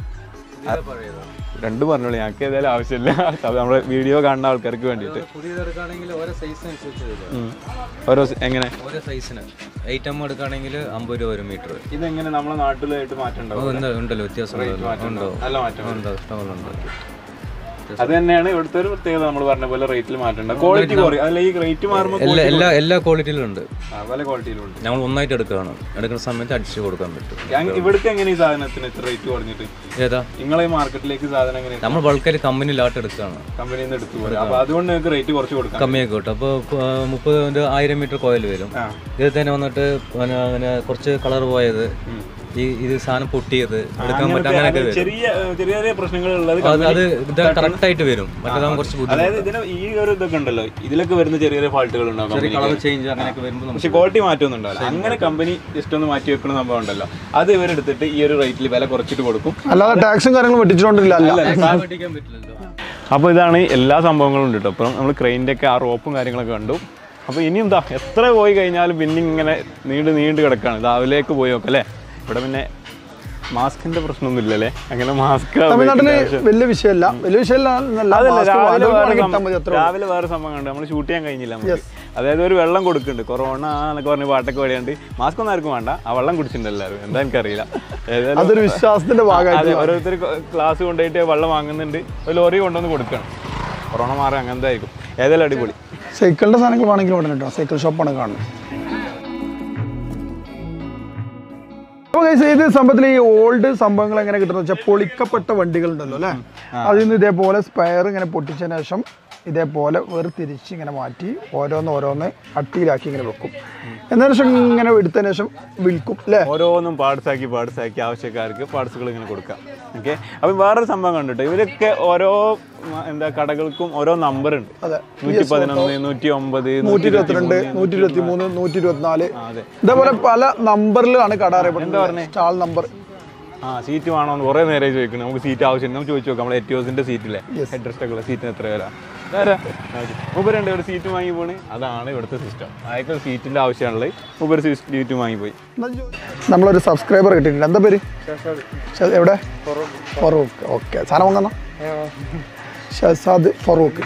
രണ്ടും പറഞ്ഞോളൂ ഞങ്ങൾക്ക് ഏതായാലും ആവശ്യമില്ല അത് നമ്മുടെ വീഡിയോ കാണുന്ന ആൾക്കാർക്ക് വേണ്ടിയിട്ട് പുതിയത് എടുക്കുകയാണെങ്കിൽ ഓരോ സൈസിനനുസരിച്ച് വരും ഉം. ഓരോ സ- എങ്ങനെ ഓരോ സൈസിന് ഐറ്റം എടുക്കുകയാണെങ്കിൽ അമ്പത് രൂപ ഒരു മീറ്റർ ഇതെങ്ങനെ നമ്മളെ നാട്ടിലായിട്ട് മാറ്റം ഉണ്ടാവും ഉണ്ടല്ലോ വ്യത്യാസം ഉണ്ടോ നല്ല മാറ്റം ഉണ്ടോ ഇഷ്ടമുണ്ട് അത് തന്നെയാണ് ഇവിടുത്തെ ഒരു പ്രത്യേകത നമ്മൾ പറഞ്ഞ പോലെ റേറ്റിൽ മാറ്റം ക്വാളിറ്റി കുറയും അല്ല ഈ റേറ്റ് മാറുമ്പോൾ എല്ലാ എല്ലാ എല്ലാ ക്വാളിറ്റിയിലും ഉണ്ട് ആ, പല ക്വാളിറ്റിയിലും ഉണ്ട് ഞങ്ങൾ ഒന്നായിട്ട് എടുക്കുകയാണ് എടുക്കുന്ന സമയത്ത് അടിച്ചു കൊടുക്കാൻ പറ്റും ഞാൻ- ഇവിടുത്തെ എങ്ങനെ ഈ സാധനത്തിന് ഇത്ര റേറ്റ് കുറഞ്ഞിട്ട് ഏതാ നിങ്ങളെ മാർക്കറ്റിലേക്ക് സാധനം എങ്ങനെ നമ്മൾ ബൾക്കായിട്ട് കമ്പനിയിലാട്ട് എടുക്കുകയാണ് കമ്പനിയിൽ നിന്ന് എടുത്തു പോലും അപ്പൊ അതുകൊണ്ട് നിങ്ങൾക്ക് റേറ്റ് കുറച്ച് കൊടുക്കാം കമ്മിയൊക്കെ കിട്ടും അപ്പോൾ മുപ്പത് ഒരു ആയിരം മീറ്റർ കോയിൽ വരും ആ. ഇതിൽ തന്നെ വന്നിട്ട് പിന്നെ പിന്നെ കുറച്ച് കളർ പോയത് ഈ ഇത് സാധനം പൊട്ടിയത് എടുക്കാൻ പറ്റും അങ്ങനെയൊക്കെ വരും ചെറിയ ചെറിയ ചെറിയ പ്രശ്നങ്ങൾ ഉള്ളത് അത് അത് ഇത് കറക്റ്റ് ആയിട്ട് വരും മറ്റേതാകുമ്പോൾ കുറച്ച് ബുദ്ധിമുട്ട് അതായത് ഇതിന് ഈ ഒരു ഇതൊക്കെ ഉണ്ടല്ലോ ഇതിലൊക്കെ വരുന്ന ചെറിയ ചെറിയ ഫാൾട്ടുകൾ ഉണ്ടാവും കളർ കമ്പനിക്ക്. ചേഞ്ച് അങ്ങനെയൊക്കെ വരുമ്പോൾ നമുക്ക് പക്ഷെ ക്വാളിറ്റി മാറ്റമൊന്നും ഉണ്ടാവില്ല അങ്ങനെ കമ്പനി ജസ്റ്റ് ഒന്ന് മാറ്റി വെക്കുന്ന സംഭവം ഉണ്ടല്ലോ അത് ഇവരെടുത്തിട്ട് ഈ ഒരു റേറ്റിൽ വില കുറച്ചിട്ട് കൊടുക്കും അല്ലാതെ ടാക്സും കാര്യങ്ങളും വെട്ടിച്ചിട്ടുണ്ടില്ല അല്ല പഠിക്കാൻ പറ്റില്ലല്ലോ അപ്പോൾ ഇതാണ് എല്ലാ സംഭവങ്ങളും ഉണ്ട് കേട്ടോ അപ്പം നമ്മൾ ക്രെയിൻ്റെ ഒക്കെ ആ റോപ്പും കാര്യങ്ങളൊക്കെ കണ്ടു അപ്പോൾ ഇനിയും എന്താ എത്ര പോയി കഴിഞ്ഞാലും പിന്നെ ഇങ്ങനെ നീണ്ട് നീണ്ട് കിടക്കാണ് രാവിലേക്ക് പോയി നോക്കാം അല്ലേ ഇവിടെ പിന്നെ മാസ്കിന്റെ പ്രശ്നമൊന്നും ഇല്ലല്ലേ അങ്ങനെ മാസ്ക് തമിഴ്നാട്ടില് വലിയ വിഷയമല്ല വലിയ വിഷയമല്ല എന്നല്ല. അതല്ല mask രാവിലെ വാങ്ങുന്നവർക്ക് വേറെ വേണമെങ്കിൽ സം- ഇട്ടാൽ മതി അത്രേ ഉള്ളൂ. രാവിലെ വേറെ സംഭവം കണ്ട് നമ്മൾ ഷൂട്ട് ചെയ്യാൻ കഴിഞ്ഞില്ല നമുക്ക് അതായത് ഒരു വെള്ളം കൊടുക്കുന്നുണ്ട് കൊറോണ എന്നൊക്കെ പറഞ്ഞ് പാട്ടൊക്കെ പാടിയാണ്ട് മാസ്ക് ഒന്നും ആർക്കും വേണ്ട ആ വെള്ളം കുടിച്ചിട്ടുണ്ട് എല്ലാവരും എന്താ എനിക്കറിയില്ല ഏതായാലും അതൊരു വിശ്വാസത്തിന്റെ ഭാഗമായിട്ട് അതെ ഓരോരുത്തർ ക്ലാസ് കൊണ്ടുപോയിട്ട് വെള്ളം വാങ്ങുന്നുണ്ട് ഒരു ലോറി കൊണ്ടുവന്ന് കൊടുക്കണം കൊറോണ മാറി അങ്ങനത്തെ ആയിരിക്കും ഏതായാലും അടിപൊളി സൈക്കിളിന്റെ സാധനങ്ങൾ വേണമെങ്കിൽ ഉടനെ കേട്ടോ സൈക്കിൾ ഷോപ്പാണ് കാണുന്നത് അപ്പോൾ guys, ഇത് സംഭവത്തിൽ ഈ ഓൾഡ് സംഭവങ്ങൾ എങ്ങനെ കിട്ടുന്നത് വെച്ചാൽ പൊളിക്കപ്പെട്ട വണ്ടികൾ ഉണ്ടല്ലോ അല്ലേ അതിൽ നിന്ന് ഇതേപോലെ സ്പെയർ ഇങ്ങനെ പൊട്ടിച്ചതിന് ശേഷം ഇതേപോലെ വേർതിരിച്ച് ഇങ്ങനെ മാറ്റി ഓരോന്ന് ഓരോന്ന് അട്ടിയിലാക്കി ഇങ്ങനെ വെക്കും എന്നതിന് ശേഷം ഇങ്ങനെ എടുത്തതിന് ശേഷം വിൽക്കും അല്ലേ ഓരോന്നും പാർട്സ് ആക്കി പാർട്സ് ആക്കി ആവശ്യക്കാർക്ക് പാർട്സുകൾ ഇങ്ങനെ കൊടുക്കാം ഓക്കെ അപ്പം വേറൊരു സംഭവം കണ്ടിട്ടോ ഇവരൊക്കെ ഓരോ ഉം, എന്താ കടകൾക്കും ഓരോ നമ്പർ ഉണ്ട് അതെ നൂറ്റി പതിനൊന്ന് നൂറ്റി ഒമ്പത് നൂറ്റി ഇരുപത്തിരണ്ട് നൂറ്റി ഇരുപത്തി മൂന്ന് നൂറ്റി ഇരുപത്തിനാല് അതെ ഇതേപോലെ പല നമ്പറിലാണ് കട അറിയപ്പെടുന്നത് സ്റ്റാൾ നമ്പർ ആ സീറ്റ് വേണോന്ന് കുറേ നേരം ചോദിക്കണം നമുക്ക് സീറ്റ് ആവശ്യമുണ്ട് നമുക്ക് ചോദിച്ചു നോക്കാം നമ്മളെ എറ്റിയോസിന്റെ സീറ്റിലെ ഹെഡ് റെസ്റ്റ് ഒക്കെ ഉള്ള സീറ്റിന് എത്ര വില മുമ്പ് ഒരു സീറ്റ് വാങ്ങി പോണ് അതാണ് ഇവിടുത്തെ സിസ്റ്റം അയാൾക്ക് സീറ്റിന്റെ ആവശ്യമാണുള്ളത് മുമ്പ് ഒരു സീറ്റ് വാങ്ങി പോയി നമ്മളൊരു സബ്സ്ക്രൈബർ കിട്ടിയിട്ടുണ്ട് എന്താ പേര് ഷ- എവിടെ ഫറൂഖ് ഓക്കെ സാധനം വാങ്ങുന്ന ഷസാദ് ഫറൂഖ്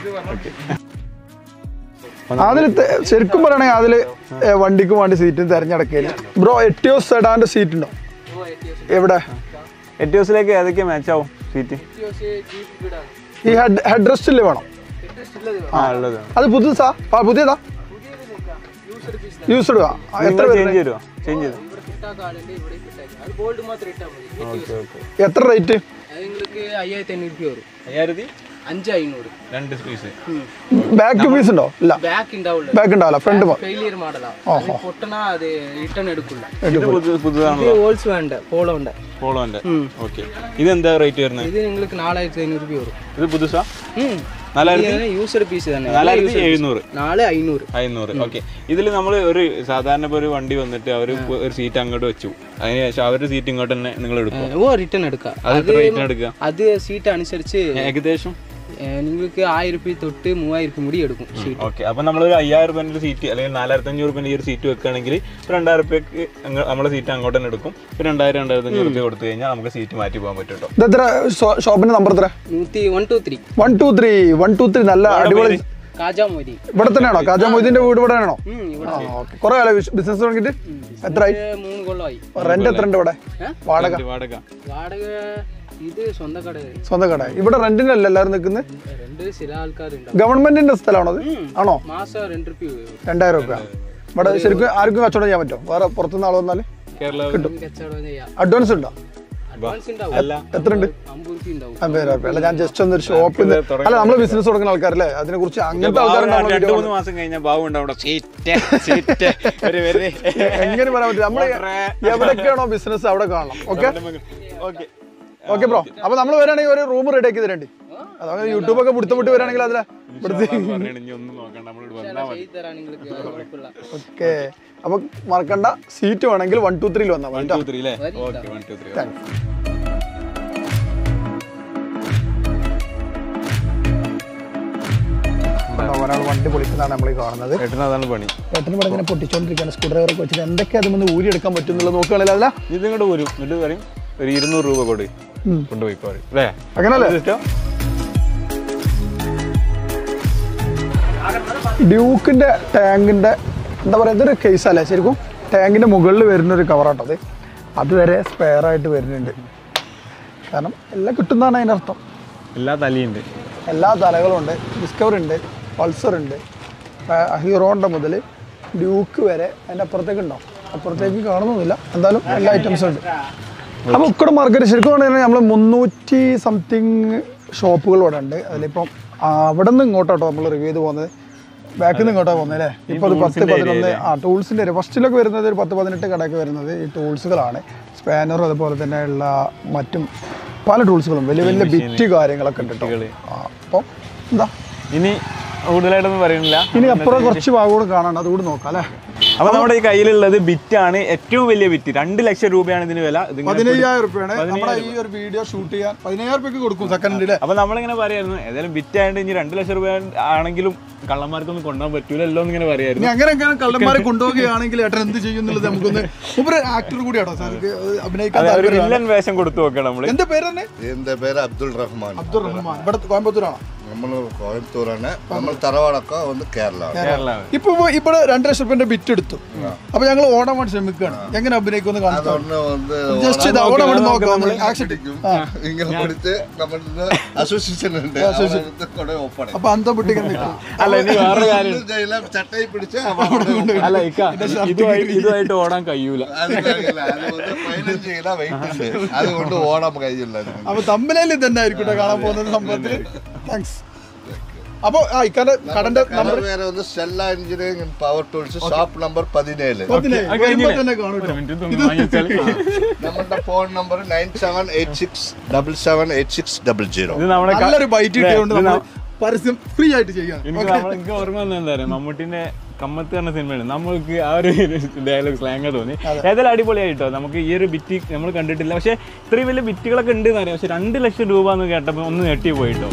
അതിൽ ശരിക്കും പറയണെങ്കിൽ അതിൽ വണ്ടിക്ക് വേണ്ടി സീറ്റ് തിരഞ്ഞെടുക്കല് ബ്രോ എട്ടിയോ സെഡാന്റെ സീറ്റ് ഉണ്ടോ എവിടെ എറ്റിയോസിലേക്ക് ഏതൊക്കെയാ മാച്ച് ആവും സീറ്റ് ഈ ഹെഡ് ഹെഡ് റെസ്റ്റിൽ വേണം ആ ഉള്ളത് അത് പുതുസാ ആ പുതിയതാ യൂസ്ഡ് ആ എത്ര നിങ്ങൾ പേര് ചേഞ്ച് ചെയ്തോ ചേഞ്ച് ചെയ്തോ அது போல்டு மாத்திரம் இட்டா மതി ഓക്കെ ഓക്കെ എത്ര റേറ്റ് அது எங்களுக்கு ஐயாயிரத்தி ஐநூறு ரூபாய் வரும் അയ്യായിരത്തി அஞ்சு ஐநூறு രണ്ട് പീസ് ബാക്ക് പീസ് ഉണ്ടോ ഇല്ല பேக் இண்டாவில் ബാക്ക് ഉണ്ടാവില്ല ഫ്രണ്ട് ஃபெயிலியர் மாடலா அது பொட்டனா அது ரிட்டர்ன் எடுக்கல ഇത് പുതു- പുതുതാണല്ലോ இது ஹோல்ஸ் வேண்ட போல வேண்ட പോളോന്റെ ഓക്കെ ഇതെന്താ റേറ്റ് വരുന്നത് இது எங்களுக்கு நாலாயிரத்தி ஐநூறு ரூபாய் வரும் ഇത് പുതുസാ ம் നാലായിരത്തി யூசர் பீஸ் தானே നാലായിരത്തി എഴുന്നൂറ് நாலு ஐநூறு അഞ്ഞൂറ് ഓക്കെ ഇതിൽ നമ്മൾ ഒരു സാധാരണ ഇപ്പോൾ ഒരു വണ്ടി വന്നിട്ട് അവർ ഒരു സീറ്റ് അങ്ങോട്ട് വെച്ചു അതിനുശേഷം അവരുടെ സീറ്റ് ഇങ്ങോട്ട് തന്നെ നിങ്ങൾ എടുക്കും ஓ ரிட்டர்ன் எடுக்க അത് എത്ര റേറ്റിന് എടുക്കുക அது சீட்டை அனுசரிச்சு ഏകദേശം നിങ്ങൾക്ക് ആയിരം രൂപ തൊട്ട് മൂവായിരം രൂപ മുടി എടുക്കും ഷീറ്റ് ഓക്കെ അപ്പൊ നമ്മളൊരു അയ്യായിരം രൂപേന്റെ ഒരു സീറ്റ് അല്ലെങ്കിൽ നാലായിരത്തി അഞ്ഞൂറ് രൂപേന്റെ ഈ ഒരു സീറ്റ് വെക്കുകയാണെങ്കിൽ ഒരു രണ്ടായിരം രൂപയ്ക്ക് അങ്ങ് നമ്മളെ സീറ്റ് അങ്ങോട്ട് തന്നെ എടുക്കും ഒരു രണ്ടായിരം രണ്ടായിരത്തി അഞ്ഞൂറ് രൂപ കൊടുത്തു കഴിഞ്ഞാൽ നമുക്ക് സീറ്റ് മാറ്റി പോകാൻ പറ്റും കേട്ടോ ഇതെത്ര ഷോപ്പിന്റെ നമ്പർ എത്ര നൂറ്റി one two three one two three one two three നല്ല അടിപൊളി കാജാ മോദി ഇവിടെ തന്നെയാണോ കാജാ മൊയ്തീന്റെ വീട് ഇവിടെ ആണോ ഉം, ഇവിടെ ആ ഓക്കെ കുറെ കാലം ബിസിനസ് തുടങ്ങിയിട്ട് എത്രയായി ഒരു മൂന്ന് കൊല്ലമായി റെന്റ് എത്ര ഉണ്ട് ഇവിടെ ഏ? വാടക വാടക വാടക ഇത് സ്വന്തം കട സ്വന്തം കട ഇവിടെ റെന്റിനല്ല എല്ലാവരും നിൽക്കുന്നത് രണ്ട് ചില ആൾക്കാരുണ്ടാവും ഗവൺമെന്റിന്റെ സ്ഥലമാണോ അത് ആണോ മാസം രണ്ട് രൂപ രണ്ടായിരം രൂപ ഇവിടെ ശരിക്കും ആർക്കും കച്ചവടം ചെയ്യാൻ പറ്റുമോ വേറെ പുറത്തുനിന്ന് ആൾ വന്നാൽ കേരള കച്ചവടം ചെയ്യാം അഡ്വാൻസ് ഉണ്ടോ അഡ്വാൻസ് ഉണ്ടാവും എത്ര ഉണ്ട് അമ്പത് രൂപ ഉണ്ടാവും അമ്പത് രൂപ അല്ല ഞാൻ ജസ്റ്റ് ഒന്ന് ഷോപ്പിൽ അല്ല നമ്മൾ ബിസിനസ് തുടങ്ങുന്ന ആൾക്കാരല്ലേ അതിനെ കുറിച്ച് അങ്ങനത്തെ ആൾക്കാരുണ്ടാവും രണ്ടു മൂന്ന് മാസം കഴിഞ്ഞാൽ ബാബു ഉണ്ടാവും അവിടെ. സീറ്റ് സീറ്റ് വരെ വരെ എങ്ങനെ പറയാൻ പറ്റില്ല നമ്മൾ എവിടെയൊക്കെയാണോ ബിസിനസ് അവിടെ കാണണം ഓക്കെ ഓക്കെ ഓക്കെ ബ്രോ അപ്പൊ നമ്മൾ വരാണെങ്കിൽ ഒരു റൂം റെഡി ആക്കി തരേണ്ടി അതായത് യൂട്യൂബ് ഒക്കെ പിടുത്തം വിട്ട് വരാണെങ്കിൽ അതിലെ ഇനി ഒന്നും നോക്കണ്ട നമ്മളോട് വന്നാൽ മതി ചെയ്ത് തരാം നിങ്ങൾക്ക് കുഴപ്പമില്ല ഓക്കെ അപ്പൊ മറക്കണ്ട സീറ്റ് വേണമെങ്കിൽ വൺ ടു ത്രീയിൽ വന്നാൽ മതി ടു ത്രീ അല്ലേ ഓക്കെ വൺ ടു ത്രീ കേട്ടോ, ഒരാൾ വണ്ടി പൊളിക്കുന്നതാണ് നമ്മൾ ഈ കാണുന്നത് ഏട്ടന് അതാണ് പണി ഏട്ടന് ഇവിടെ ഇങ്ങനെ പൊട്ടിച്ചോണ്ടിരിക്കുകയാണ് സ്ക്രൂ ഡ്രൈവർ ഒക്കെ വെച്ചിട്ട് എന്തൊക്കെ അതിൽ നിന്ന് ഊരി എടുക്കാൻ പറ്റും എന്നുള്ളത് നോക്കുകയാണെങ്കിൽ അല്ല ഇത് ഇങ്ങോട്ട് വരും എന്നിട്ട് പറയും ഒരു ഇരുന്നൂറ് രൂപ കൊടു കൊണ്ടുപോയിക്കോ പറയും. അല്ലേ അങ്ങനല്ലേ ഡ്യൂക്കിന്റെ ടാങ്കിന്റെ എന്താ പറയുക ഇതൊരു കേസല്ലേ ശരിക്കും ടാങ്കിന്റെ മുകളിൽ വരുന്ന ഒരു കവറാട്ടത് അതുവരെ സ്പെയർ ആയിട്ട് വരുന്നുണ്ട് കാരണം എല്ലാം കിട്ടുന്നതാണ് അതിൻ്റെ അർത്ഥം എല്ലാ തലയുണ്ട് എല്ലാ തലകളും ഉണ്ട് ഡിസ്കവർ ഉണ്ട് പൾസർ ഉണ്ട് ഹീറോണ്ട മുതൽ ഡ്യൂക്ക് വരെ അതിൻ്റെ അപ്പുറത്തേക്ക് ഉണ്ടാവും അപ്പുറത്തേക്ക് കാണുന്നൊന്നുമില്ല എന്തായാലും എല്ലാ ഐറ്റംസും ഉണ്ട് അപ്പോൾ ഉക്കട മാർക്കറ്റ് ശരിക്കും പറഞ്ഞാൽ നമ്മൾ മുന്നൂറ്റി സംതിങ് ഷോപ്പുകൾ ഇവിടെ ഉണ്ട് അതിലിപ്പം അവിടെ നിന്ന് ഇങ്ങോട്ടാട്ടോ നമ്മൾ റിവ്യൂ ചെയ്ത് പോകുന്നത് ബാക്കിൽ നിന്ന് ഇങ്ങോട്ടാണ് പോകുന്നത് അല്ലേ ഇപ്പോൾ ഒരു പത്ത് പതിനൊന്ന് ആ ടൂൾസിൻ്റെ ഫസ്റ്റിലൊക്കെ വരുന്നത് ഒരു പത്ത് പതിനെട്ട് കടയൊക്കെ വരുന്നത് ഈ ടൂൾസുകളാണ് സ്പാനറും അതുപോലെ തന്നെ ഉള്ള മറ്റും പല ടൂൾസുകളും വലിയ വലിയ ബിറ്റ് കാര്യങ്ങളൊക്കെ ഉണ്ട് കേട്ടോ ആ അപ്പോൾ എന്താ ഇനി കൂടുതലായിട്ടൊന്നും പറയുന്നില്ല ഇനി അപ്പുറം കുറച്ച് ഭാഗം കാണാണ്ട് അതുകൂടി നോക്കാം അല്ലേ അപ്പൊ നമ്മുടെ ഈ കയ്യിലുള്ളത് ബിറ്റാണ് ഏറ്റവും വലിയ ബിറ്റ് രണ്ട് ലക്ഷം രൂപയാണ് ഇതിന് വില ഇതിങ്ങനെ പതിനയ്യായിരം റുപ്യാണ് നമ്മുടെ ഈ ഒരു വീഡിയോ ഷൂട്ട് ചെയ്യാൻ പതിനയ്യായിരം റുപ്യക്ക് കൊടുക്കും സെക്കൻഡിൽ അപ്പൊ നമ്മളിങ്ങനെ പറയായിരുന്നു ഏതായാലും ബിറ്റ് ആയതുകൊണ്ട് ഇനി രണ്ട് ലക്ഷം രൂപ ആണെങ്കിലും കള്ളന്മാർക്കൊന്നും കൊണ്ടുപോകാൻ പറ്റൂലല്ലോ എന്ന് ഇങ്ങനെ ഇനി പറയായിരുന്നു അങ്ങനെ എങ്ങനെ കള്ളന്മാരെ കൊണ്ടുപോവുകയാണെങ്കിൽ ഏട്ടൻ എന്ത് ചെയ്യും എന്നുള്ളത് നമുക്കൊന്ന് മൂപ്പര് ആക്ടർ കൂടിയാണോ സാർ അഭിനയിക്കാൻ അതെ, ഒരു താല്പര്യമാണ് വില്ലൻ വേഷം കൊടുത്തു നോക്കണം നമ്മള് എന്റെ പേര് തന്നെ എന്റെ പേര് അബ്ദുൾ റഹ്മാൻ അബ്ദുൾ റഹ്മാൻ ഇവിടെ കോയമ്പത്തൂരാണ് നമ്മൾ കോയമ്പത്തൂരാണ് നമ്മൾ തറവാടൊക്കെ വന്ന് കേരള കേരളമാണ് ഇപ്പൊ ഇവിടെ രണ്ട് ലക്ഷം റുപ്യന്റെ ബിറ്റ് എടുത്തു അപ്പൊ ഞങ്ങൾ ഓടാൻ വേണ്ടി ശ്രമിക്കുകയാണ് എങ്ങനെ അഭിനയിക്കുമെന്ന് കാണിച്ചു അതൊന്ന് വന്ന് ജസ്റ്റ് ഇത് ഓടാൻ വേണ്ടി നോക്കാം നമ്മൾ ആക്ഷൻ പിടിക്കും ഇങ്ങനെ പിടിച്ച് നമ്മുടെ അസോസിയേഷൻ ഉണ്ട് അവരടുത്ത് കൊണ്ടുപോയി ഒപ്പണം അപ്പൊ അന്തം പൊട്ടിക്കാൻ നിൽക്കും അല്ല ഇനി വേറൊരു കാര്യം ഒന്നും ചെയ്യില്ല ചട്ടയിൽ പിടിച്ച് അവിടെ കൊണ്ടുപോയി അല്ല ഇക്ക ഇതുമായിട്ട് ഇതുമായിട്ട് ഓടാൻ കഴിയൂല അത് കഴിയില്ല. അത് വന്ന് പതിനഞ്ച് കിലോ വെയിറ്റ് ഉണ്ട് അതുകൊണ്ട് ഓടാൻ കഴിയില്ല അപ്പൊ തമ്മിലേലും തന്നെ ആയിരിക്കും ട്ടോ കാണാൻ പോകുന്നത് സംഭവത്തില് താങ്ക്സ് അപ്പൊ ആ ഇക്കാന്റെ കടന്റെ നമ്പർ പേര് വന്ന് Stella engineering and power tools shop number പതിനേഴ് വരുമ്പോ തന്നെ കാണും ട്ടോ. നമ്മുടെ phone number nine seven eight six double seven eight six double zero ഇത് നമ്മുടെ ക- നല്ലൊരു ബൈറ്റ് കിട്ടിയതുകൊണ്ട് ഇത് നമ്മൾ പരസ്യം ഫ്രീ ആയിട്ട് ചെയ്യാം എനിക്ക് നമ്മൾ എനിക്ക് ഓർമ്മ വന്നത് എന്താ പറയുക മമ്മൂട്ടിന്റെ കമ്മത്ത് പറഞ്ഞ സിനിമയാണ് നമ്മൾക്ക് ആ ഒരു ഡയലോഗ് സ്ലാങ് തോന്നി ഏതായാലും അടിപൊളിയായിട്ടോ നമുക്ക് ഈ ഒരു ബിറ്റ് നമ്മൾ കണ്ടിട്ടില്ല പക്ഷെ ഇത്രയും വലിയ ബിറ്റുകളൊക്കെ ഉണ്ട് എന്ന് അറിയാം പക്ഷെ രണ്ട് ലക്ഷം രൂപ എന്ന് കേട്ടപ്പോൾ ഒന്ന് ഞെട്ടി പോയിട്ടോ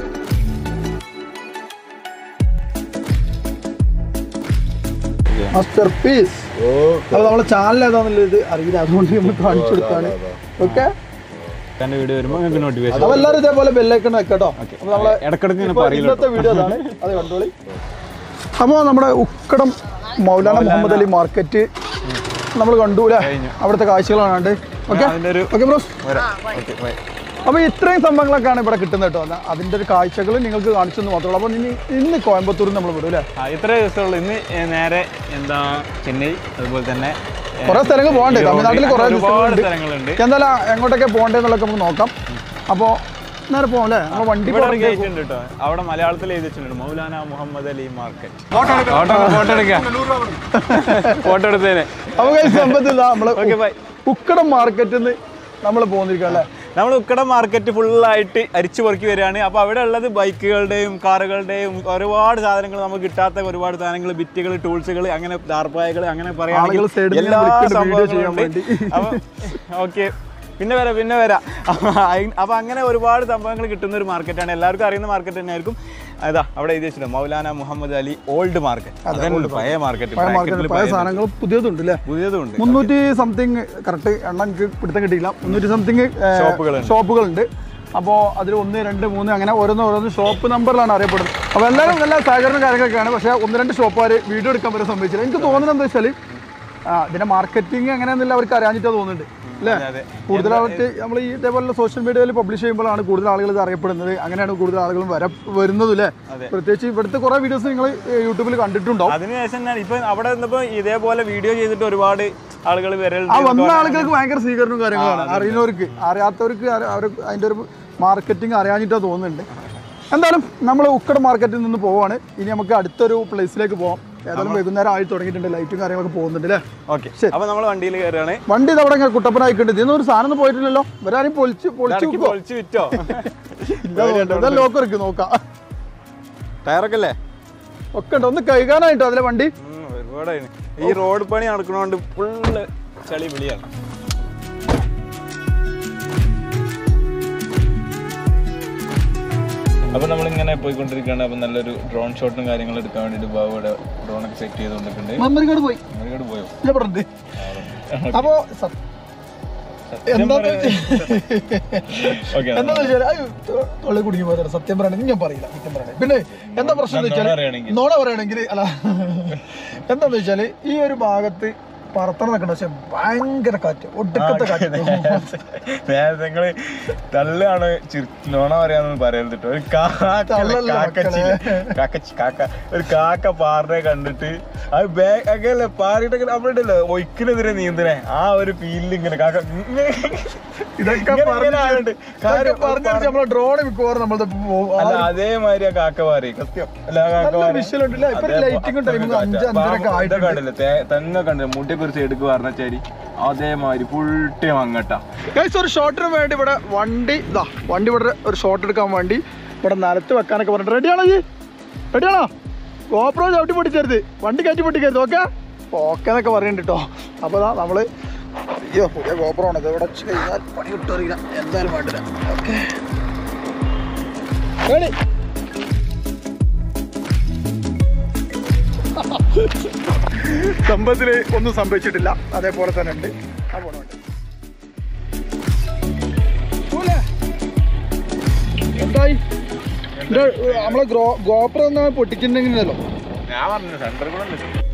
മാസ്റ്റർ പീസ് അപ്പൊ നമ്മളെ ചാനൽ ഏതാന്നുള്ളത് അറിയില്ല അതുകൊണ്ട് നമ്മൾ കാണിച്ചു കൊടുത്താണ് ഓക്കെ എന്റെ വീഡിയോ വരുമ്പോൾ നിങ്ങൾക്ക് നോട്ടിഫിക്കേഷൻ അപ്പൊ എല്ലാവരും ഇതേപോലെ ബെല്ലൈക്കൺ വെക്കട്ടോ അപ്പൊ നമ്മളെ ഇടക്കിടക്ക് ഇങ്ങനെ ഇപ്പൊ പറയില്ല ഇന്നത്തെ വീഡിയോ അതാണ് അത് കണ്ടോളി അപ്പോൾ നമ്മുടെ ഉക്കടം മൗലാന മുഹമ്മദ് അലി മാർക്കറ്റ് നമ്മൾ കണ്ടു അല്ലേ അവിടുത്തെ കാഴ്ചകളാണ് ഓക്കെ അതിന്റെ ഒരു ഓക്കെ ബ്രോ ഓക്കെ ബൈ അപ്പോൾ ഇത്രയും സംഭവങ്ങളൊക്കെയാണ് ഇവിടെ കിട്ടുന്നത് കേട്ടോ എന്നാ അതിന്റെ ഒരു കാഴ്ചകൾ നിങ്ങൾക്ക് കാണിച്ചു എന്ന് മാത്രമേ ഉള്ളൂ അപ്പോൾ ഇനി ഇന്ന് കോയമ്പത്തൂരിൽ നമ്മൾ വിടും അല്ലേ ആ ഇത്ര ദിവസമുള്ളൂ ഇന്ന് ഏ, നേരെ എന്താ ചെന്നൈ അതുപോലെ തന്നെ ഏ, കുറേ സ്ഥലങ്ങൾ പോകണ്ടേ ഈറോഡ്, തമിഴ്നാട്ടിൽ കുറേ അങ്ങനെ ഒരുപാട് സ്ഥലങ്ങളുണ്ട് സ്ഥലങ്ങളുണ്ട് എന്തായാലും എങ്ങോട്ടൊക്കെ പോകേണ്ടതെന്നുള്ളതൊക്കെ നമുക്ക് നോക്കാം അപ്പോൾ നേരെ പോകാം അല്ലേ നമ്മൾ വണ്ടി ഇവിടെ ഒരു പോകണമെങ്കിൽ ഗേറ്റ് ഉണ്ട് കേട്ടോ അവിടെ മലയാളത്തിൽ എഴുതി വെച്ചിട്ടുണ്ട് Maulana Muhammad Ali market photo photo എടുക്കാം ഫോട്ടോ എടുത്തേനെ നമുക്ക് ഈ സംഭവത്തിൽ നമ്മൾ ഓക്കെ ബൈ ഉക്കടം മാർക്കറ്റിൽ നിന്ന് നമ്മൾ പോകുന്നിരിക്കും അല്ലേ നമ്മൾ ഉക്കട മാർക്കറ്റ് ഫുള്ളായിട്ട് അരിച്ചു പൊറുക്കി വരികയാണ് അപ്പോൾ അവിടെ ഉള്ളത് ബൈക്കുകളുടെയും കാറുകളുടെയും ഒരുപാട് സാധനങ്ങൾ നമുക്ക് കിട്ടാത്ത ഒരുപാട് സാധനങ്ങൾ ബിറ്റുകൾ ടൂൾസുകൾ അങ്ങനെ ദാർപ്പായകൾ അങ്ങനെ ആളുകൾ side പറയുകയാണെങ്കിൽ ൽ എല്ലാ വിളിക്കുന്നുണ്ട് video ചെയ്യാൻ സംഭവങ്ങളും ഉണ്ട് വേണ്ടി. അപ്പോൾ ഓക്കെ പിന്നെ വരാം പിന്നെ വരാം അപ്പോൾ അങ്ങനെ ഒരുപാട് സംഭവങ്ങൾ കിട്ടുന്ന ഒരു മാർക്കറ്റാണ് എല്ലാവർക്കും അറിയുന്ന മാർക്കറ്റ് തന്നെയായിരിക്കും അതാ അവിടെ എഴുതി വെച്ചിട്ടുണ്ട് മൗലാന മുഹമ്മദ് അലി ഓൾഡ് മാർക്കറ്റ് അതന്നെ പഴയ മാർക്കറ്റ് പഴയ മാർക്കറ്റ് പഴയ സാധനങ്ങൾ പുതിയതുണ്ട് അല്ലേ പുതിയതുണ്ട് മുന്നൂറ്റി സംതിങ് കറക്റ്റ് എണ്ണം എനിക്ക് പിടുത്തം കിട്ടിയില്ല മുന്നൂറ്റി സംതിങ് ഷോപ്പുകളുണ്ട്. ഷോപ്പുകളുണ്ട് അപ്പോൾ അതിൽ ഒന്ന് രണ്ട് മൂന്ന് അങ്ങനെ ഓരോന്ന് ഓരോന്ന് ഷോപ്പ് നമ്പറിലാണ് അറിയപ്പെടുന്നത് അപ്പോൾ എല്ലാവരും നല്ല സഹകരണ കാര്യങ്ങളൊക്കെയാണ് പക്ഷേ ഒന്ന് രണ്ട് ഷോപ്പുകാർ വീഡിയോ എടുക്കാൻ വരെ സംഭവിച്ചില്ല എനിക്ക് തോന്നുന്നത് എന്താ വെച്ചാൽ ഇതിന്റെ മാർക്കറ്റിംഗ് എങ്ങനെയാണെന്നില്ല അവർക്ക് അറിയാഞ്ഞിട്ടാ തോന്നുന്നുണ്ട് അല്ലേ അതെ. കൂടുതലായിട്ട് നമ്മൾ ഈ ഇതേപോലെ സോഷ്യൽ മീഡിയയിൽ പബ്ലിഷ് ചെയ്യുമ്പോഴാണ് കൂടുതൽ ആളുകൾ ഇത് അറിയപ്പെടുന്നത് അങ്ങനെയാണ് കൂടുതൽ ആളുകളും വര വരുന്നത് അല്ലേ പ്രത്യേകിച്ച് ഇവിടുത്തെ കുറേ വീഡിയോസ് നിങ്ങൾ യൂട്യൂബിൽ കണ്ടിട്ടുണ്ടാവും അതിനുശേഷം ഞാൻ ഇപ്പൊ അവിടെ നിന്നപ്പോ ഇതേപോലെ വീഡിയോ ചെയ്തിട്ട് ഒരുപാട് ആളുകൾ വരൽ ആ വന്ന ആളുകൾക്ക് ഭയങ്കര സ്വീകരണവും കാര്യങ്ങളാണ് അറിയുന്നവർക്ക് അറിയാത്തവർക്ക് അറി- അവർ അതിന്റെ ഒരു മാർക്കറ്റിംഗ് അറിയാഞ്ഞിട്ടാ തോന്നുന്നുണ്ട് എന്തായാലും നമ്മൾ ഉക്കട മാർക്കറ്റിൽ നിന്ന് പോവാണ് ഇനി നമുക്ക് അടുത്തൊരു പ്ലേസിലേക്ക് പോവാം ഏതായാലും വൈകുന്നേരം ആയി തുടങ്ങിയിട്ടുണ്ട് ലൈറ്റും കാര്യങ്ങളൊക്കെ പോകുന്നുണ്ട് അല്ലേ ഓക്കെ അപ്പൊ നമ്മൾ വണ്ടിയിൽ കയറുകയാണ് വണ്ടി ഇത് അവിടെ ഇങ്ങനെ കുട്ടപ്പനായിട്ടുണ്ട് ഇതിന്ന് ഒരു സാധനം ഒന്നും പോയിട്ടില്ലല്ലോ ഇവരാരും പൊളിച്ച് പൊളിച്ച് ഇടയ്ക്ക് വെക്കുവോ? പൊളിച്ച് വിറ്റോ ഇല്ല തോന്നുന്നു. ഇതാ ലോക്ക് ഇറക്കി നോക്കാം ടയറൊക്കെ അല്ലേ ഒക്കെ ഉണ്ട് ഒന്ന് കഴുകാനായിട്ടോ അതിലെ വണ്ടി ഉം, ഒരുപാടായിന് ഈ റോഡ് പണി നടക്കണോണ്ട് ഫുള്ള് ചളി വിളിയാണ് അപ്പൊ നമ്മളിങ്ങനെ പോയിക്കൊണ്ടിരിക്കുകയാണ് അപ്പൊ നല്ലൊരു ഡ്രോൺ ഷോട്ടും കാര്യങ്ങളും എടുക്കാൻ വേണ്ടിട്ട് ബാബു ഇവിടെ ഡ്രോൺ ഒക്കെ സെറ്റ് ചെയ്തുകൊണ്ടിരിക്കുന്നുണ്ട് മെമ്മറി കാർഡ് പോയി അങ്ങോട്ട് പോയോ ഇല്ല പറഞ്ഞത് അപ്പോ സ- എന്താന്ന് ഓക്കെ എന്താന്ന് വെച്ചാൽ തൊള്ളി കുടുങ്ങി പോയതാണ് സത്യം പറയണെങ്കിൽ ഞാൻ പറയില്ല സത്യം പറയണേ പിന്നെ എന്താ പ്രശ്നം എന്ന് നുണ വെച്ചാൽ പറയുകയാണെങ്കിൽ. നോണ പറയുകയാണെങ്കിൽ അല്ല എന്താന്ന് വെച്ചാല് ഈ ഒരു ഭാഗത്ത് പറത്തണം നിൽക്കണ്ട പക്ഷെ ഭയങ്കര കാറ്റ് ഒടുക്കത്തെ കാറ്റ് നിങ്ങള് തള്ളാണ് നോണ പറയാന്ന് പറയരുത് കേട്ടോ ഒരു കാക്ക തള്ളല്ല കാക്കച്ചി കാക്കച്ചി കാക്ക ഒരു കാക്ക പാറിനെ കണ്ടിട്ട് അത് ബാഗ് അങ്ങനല്ല പാറിയിട്ടൊക്കെ നമ്മളുണ്ടല്ലോ ഒയ്ക്കിനെതിരെ നീന്തണേ ആ ഒരു ഫീലിൽ ഇങ്ങനെ കാക്ക ഇങ്ങനെ ഇതൊക്കെ ഇങ്ങനെ പറഞ്ഞ് ആയോണ്ട് കാര്യം പറഞ്ഞു നമ്മളെ ഡ്രോൺ മിക്കവാറും നമ്മളത് അല്ല അതേമാതിരി ആ കാക്ക പാറി സത്യം അല്ല ആ കാക്ക നല്ല പാറി. visual ഉണ്ടല്ലേ? ഇപ്പൊ അതേ lighting ഉം അത്രയ്ക്ക് timing ഉം അഞ്ച് കാറ്റാ. അഞ്ചരയൊക്കെ പാമ്പ് ആയിട്ടുണ്ട്. ഇതൊക്കെ കണ്ടില്ലേ? തേ- തെങ്ങ് കണ്ടില്ല മുടിയൊക്കെ ഒരു സൈഡിക്ക് പറഞ്ഞാരി അതേമാതിരി ഫുൾ ടൈം അങ്ങട്ടാ ഗൈസ് ഒരു ഷോട്ടിന് വേണ്ടി ഇവിടെ വണ്ടി ഇതാ വണ്ടി ഇവിടെ ഒരു ഷോട്ട് എടുക്കാൻ വേണ്ടി ഇവിടെ നിലത്ത് വെക്കാനൊക്കെ പറഞ്ഞിട്ട് റെഡിയാണോ ഈ റെഡിയാണോ ഗോപ്രോ ചവിട്ടി പൊട്ടിച്ചരുത് വണ്ടി കയറ്റി പൊട്ടിക്കരുത് ഓക്കെ ഓക്കെ എന്നൊക്കെ പറയുന്നുണ്ട് കേട്ടോ അപ്പോൾ ഇതാ നമ്മള് അയ്യോ പുതിയ ഗോപ്രോ ആണ് ഇത് ഇവിടെ വെച്ച് കഴിഞ്ഞാൽ പണി കിട്ടുമറിയില്ല എന്തായാലും വേണ്ടില്ല ഓക്കെ റെഡി സംഭവത്തിൽ ഒന്നും സംഭവിച്ചിട്ടില്ല അതേപോലെ തന്നെ ഉണ്ട് ആ പോണ വണ്ടി പോലെ. എന്തായി ഇത് നമ്മളെ ഗോപ്രോ എന്നാ പൊട്ടിച്ചിട്ടുണ്ടെങ്കിലല്ലോ ഞാൻ പറഞ്ഞു സെന്റർ കൂടെ